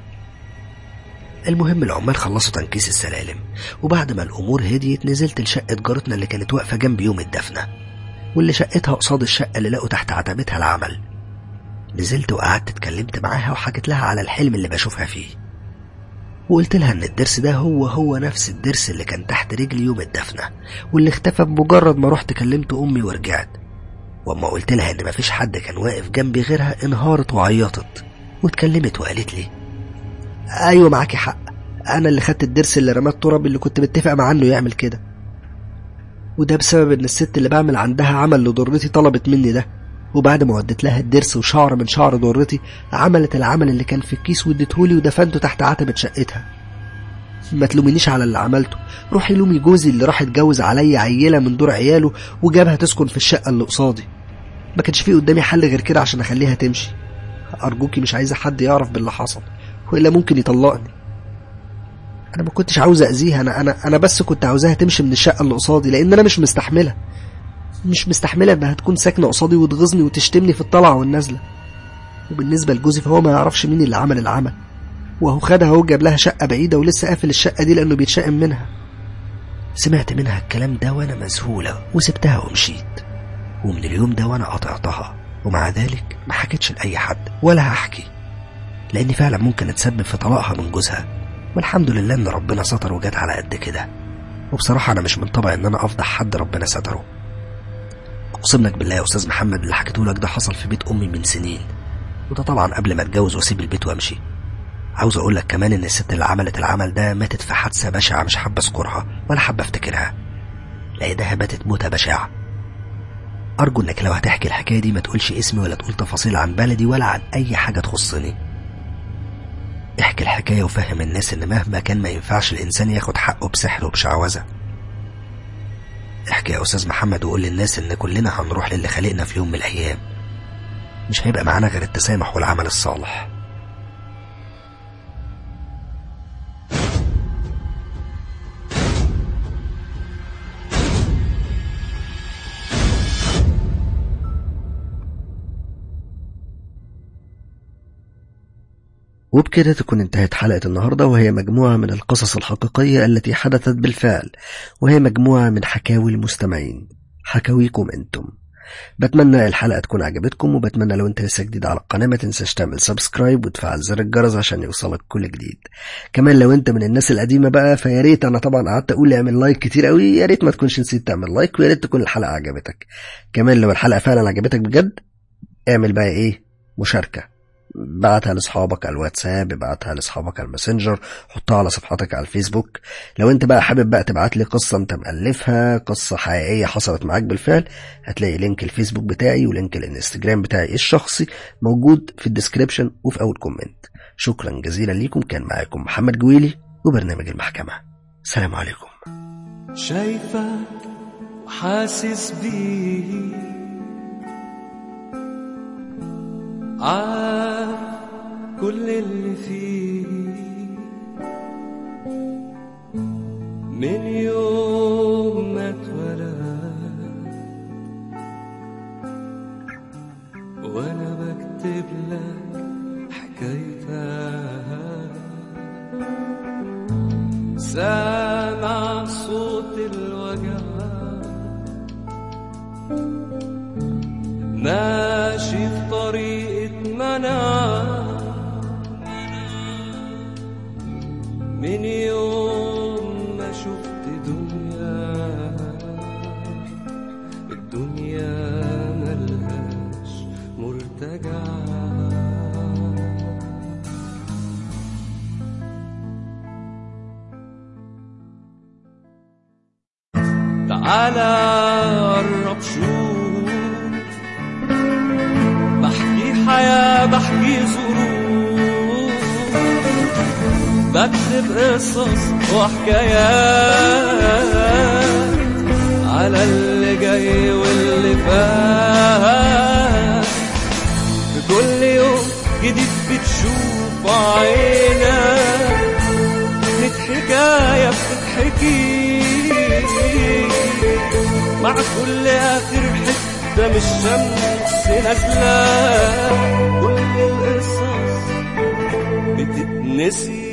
المهم العمال خلصوا تنكيس السلالم وبعد ما الأمور هديت نزلت لشقة جارتنا اللي كانت واقفة جنب يوم الدفنة واللي شقتها قصاد الشقة اللي لقوا تحت عتبتها العمل نزلت وقعدت اتكلمت معاها وحكيت لها على الحلم اللي بشوفها فيه وقلت لها ان الدرس ده هو هو نفس الدرس اللي كان تحت رجلي يوم الدفنة واللي اختفى بمجرد ما رحت كلمت امي ورجعت واما قلت لها ان مفيش حد كان واقف جنبي غيرها انهارت وعيطت واتكلمت وقالت لي ايوه معاكي حق انا اللي خدت الدرس اللي رماه التراب اللي كنت متفق معاه انه يعمل كده وده بسبب ان الست اللي بعمل عندها عمل لضرتي طلبت مني ده وبعد ما وديت لها الدرس وشعر من شعر ضرتي عملت العمل اللي كان في الكيس واديتهولي ودفنته تحت عتبة شقتها ما تلومينيش على اللي عملته روحي لومي جوزي اللي راح اتجوز عليا عيلة من دور عياله وجابها تسكن في الشقة اللي قصادي ما كانش في قدامي حل غير كده عشان اخليها تمشي ارجوكي مش عايزة حد يعرف باللي حصل والا ممكن يطلقني انا ما كنتش عاوز اذيها انا انا انا بس كنت عاوزاها تمشي من الشقه اللي قصادي لان انا مش مستحملها مش مستحمله انها تكون ساكنه قصادي وتغيظني وتشتمني في الطلعه والنازله وبالنسبه لجوزي فهو ما يعرفش مين اللي عمل العمل وهو خدها هو جاب لها شقه بعيده ولسه قافل الشقه دي لانه بيتشائم منها سمعت منها الكلام ده وانا مذهوله وسبتها ومشيت ومن اليوم ده وانا قطعتها ومع ذلك ما حكيتش لاي حد ولا هحكي لاني فعلا ممكن اتسبب في طلاقها من جوزها والحمد لله ان ربنا ستر وجت على قد كده وبصراحه انا مش من طبعي ان انا افضح حد ربنا ستره اقسم لك بالله يا استاذ محمد اللي حكيته لك ده حصل في بيت امي من سنين وده طبعا قبل ما اتجوز واسيب البيت وامشي عاوز اقول لك كمان ان الست اللي عملت العمل ده ماتت في حادثه بشعه مش حابه اذكرها ولا حابه افتكرها لقيتها ماتت موته بشعه ارجو انك لو هتحكي الحكايه دي ما تقولش اسمي ولا تقول تفاصيل عن بلدي ولا عن اي حاجه تخصني احكي الحكايه وفهم الناس ان مهما كان ما ينفعش الانسان ياخد حقه بسحر وبشعوذه احكي يا استاذ محمد وقول للناس ان كلنا هنروح للي خلقنا في يوم من الايام مش هيبقى معانا غير التسامح والعمل الصالح وبكده تكون انتهت حلقة النهاردة وهي مجموعة من القصص الحقيقية التي حدثت بالفعل وهي مجموعة من حكاوي المستمعين حكاويكم انتم بتمنى الحلقة تكون عجبتكم وبتمنى لو انت لسه جديد على القناة ما تنساش تعمل سبسكرايب وتفعل زر الجرس عشان يوصلك كل جديد كمان لو انت من الناس القديمة بقى فيا ريت انا طبعا قعدت اقول اعمل لايك كتير قوي يا ريت ما تكونش نسيت تعمل لايك ويا ريت تكون الحلقة عجبتك كمان لو الحلقة فعلا عجبتك بجد اعمل بقى ايه مشاركة بعتها لاصحابك على الواتساب ابعتها لاصحابك على الماسنجر حطها على صفحتك على الفيسبوك لو انت بقى حابب بقى تبعت لي قصة انت مألفها قصة حقيقية حصلت معاك بالفعل هتلاقي لينك الفيسبوك بتاعي ولينك الانستجرام بتاعي الشخصي موجود في الديسكريبشن وفي اول كومنت شكرا جزيلا ليكم كان معاكم محمد جويلي وبرنامج المحكمة سلام عليكم شايفة وحاسس بيه عارف كل اللي فيه من يوم ما اتولد وانا بكتب لك حكايتها سامع صوت الوجع ماشي في طريقة منع من يوم ما شفت دنيا الدنيا ملهاش مرتجع تعالى قرب شوف بحكي حياة بحكي ظروف بكتب قصص وحكايات على اللي جاي واللي فات في كل يوم جديد بتشوف عينك كانت حكاية بتتحكي مع كل آخر حتة من الشمس نازلة كل القصص بتتنسي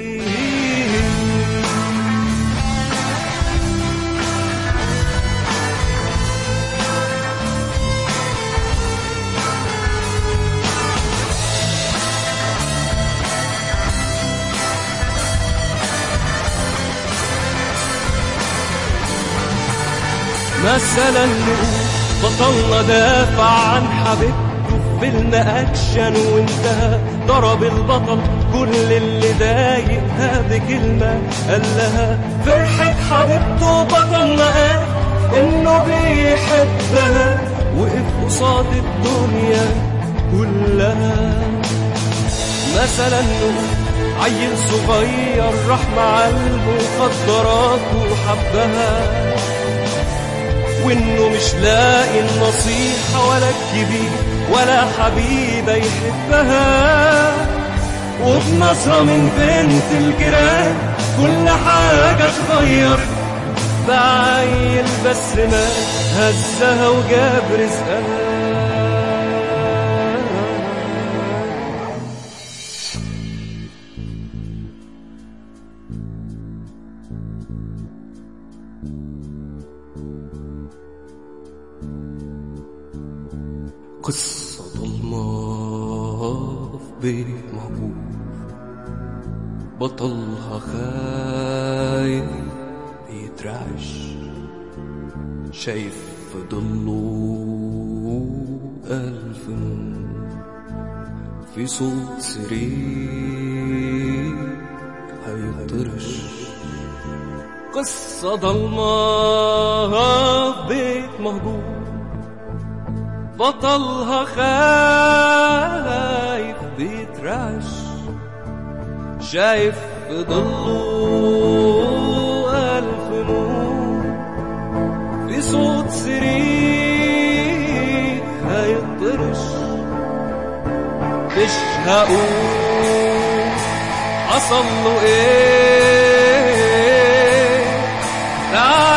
مثلا نقول بطلنا دافع عن حبيبته في فيلم اكشن وانتهى ضرب البطل كل اللي ضايقها بكلمه قال لها فرحه حبيبته بطلنا قال انه بيحبها وقف قصاد الدنيا كلها مثلا نقول عيل صغير راح مع المخدرات وحبها وانه مش لاقي النصيحة ولا الكبير ولا حبيبة يحبها وبنظرة من بنت الجيران كل حاجة اتغير بعيل بس ما هزها وجاب رزقها قصة ضلمة في بيت مهجور بطلها خايف بيترعش شايف في ضله ألف نور في صوت سرير هيطرش قصة ضلمة في بيت مهجور بطلها خايف بيترعش شايف في ضله ألف نور في صوت سرير هيطرش مش هقول حصل له ايه تعال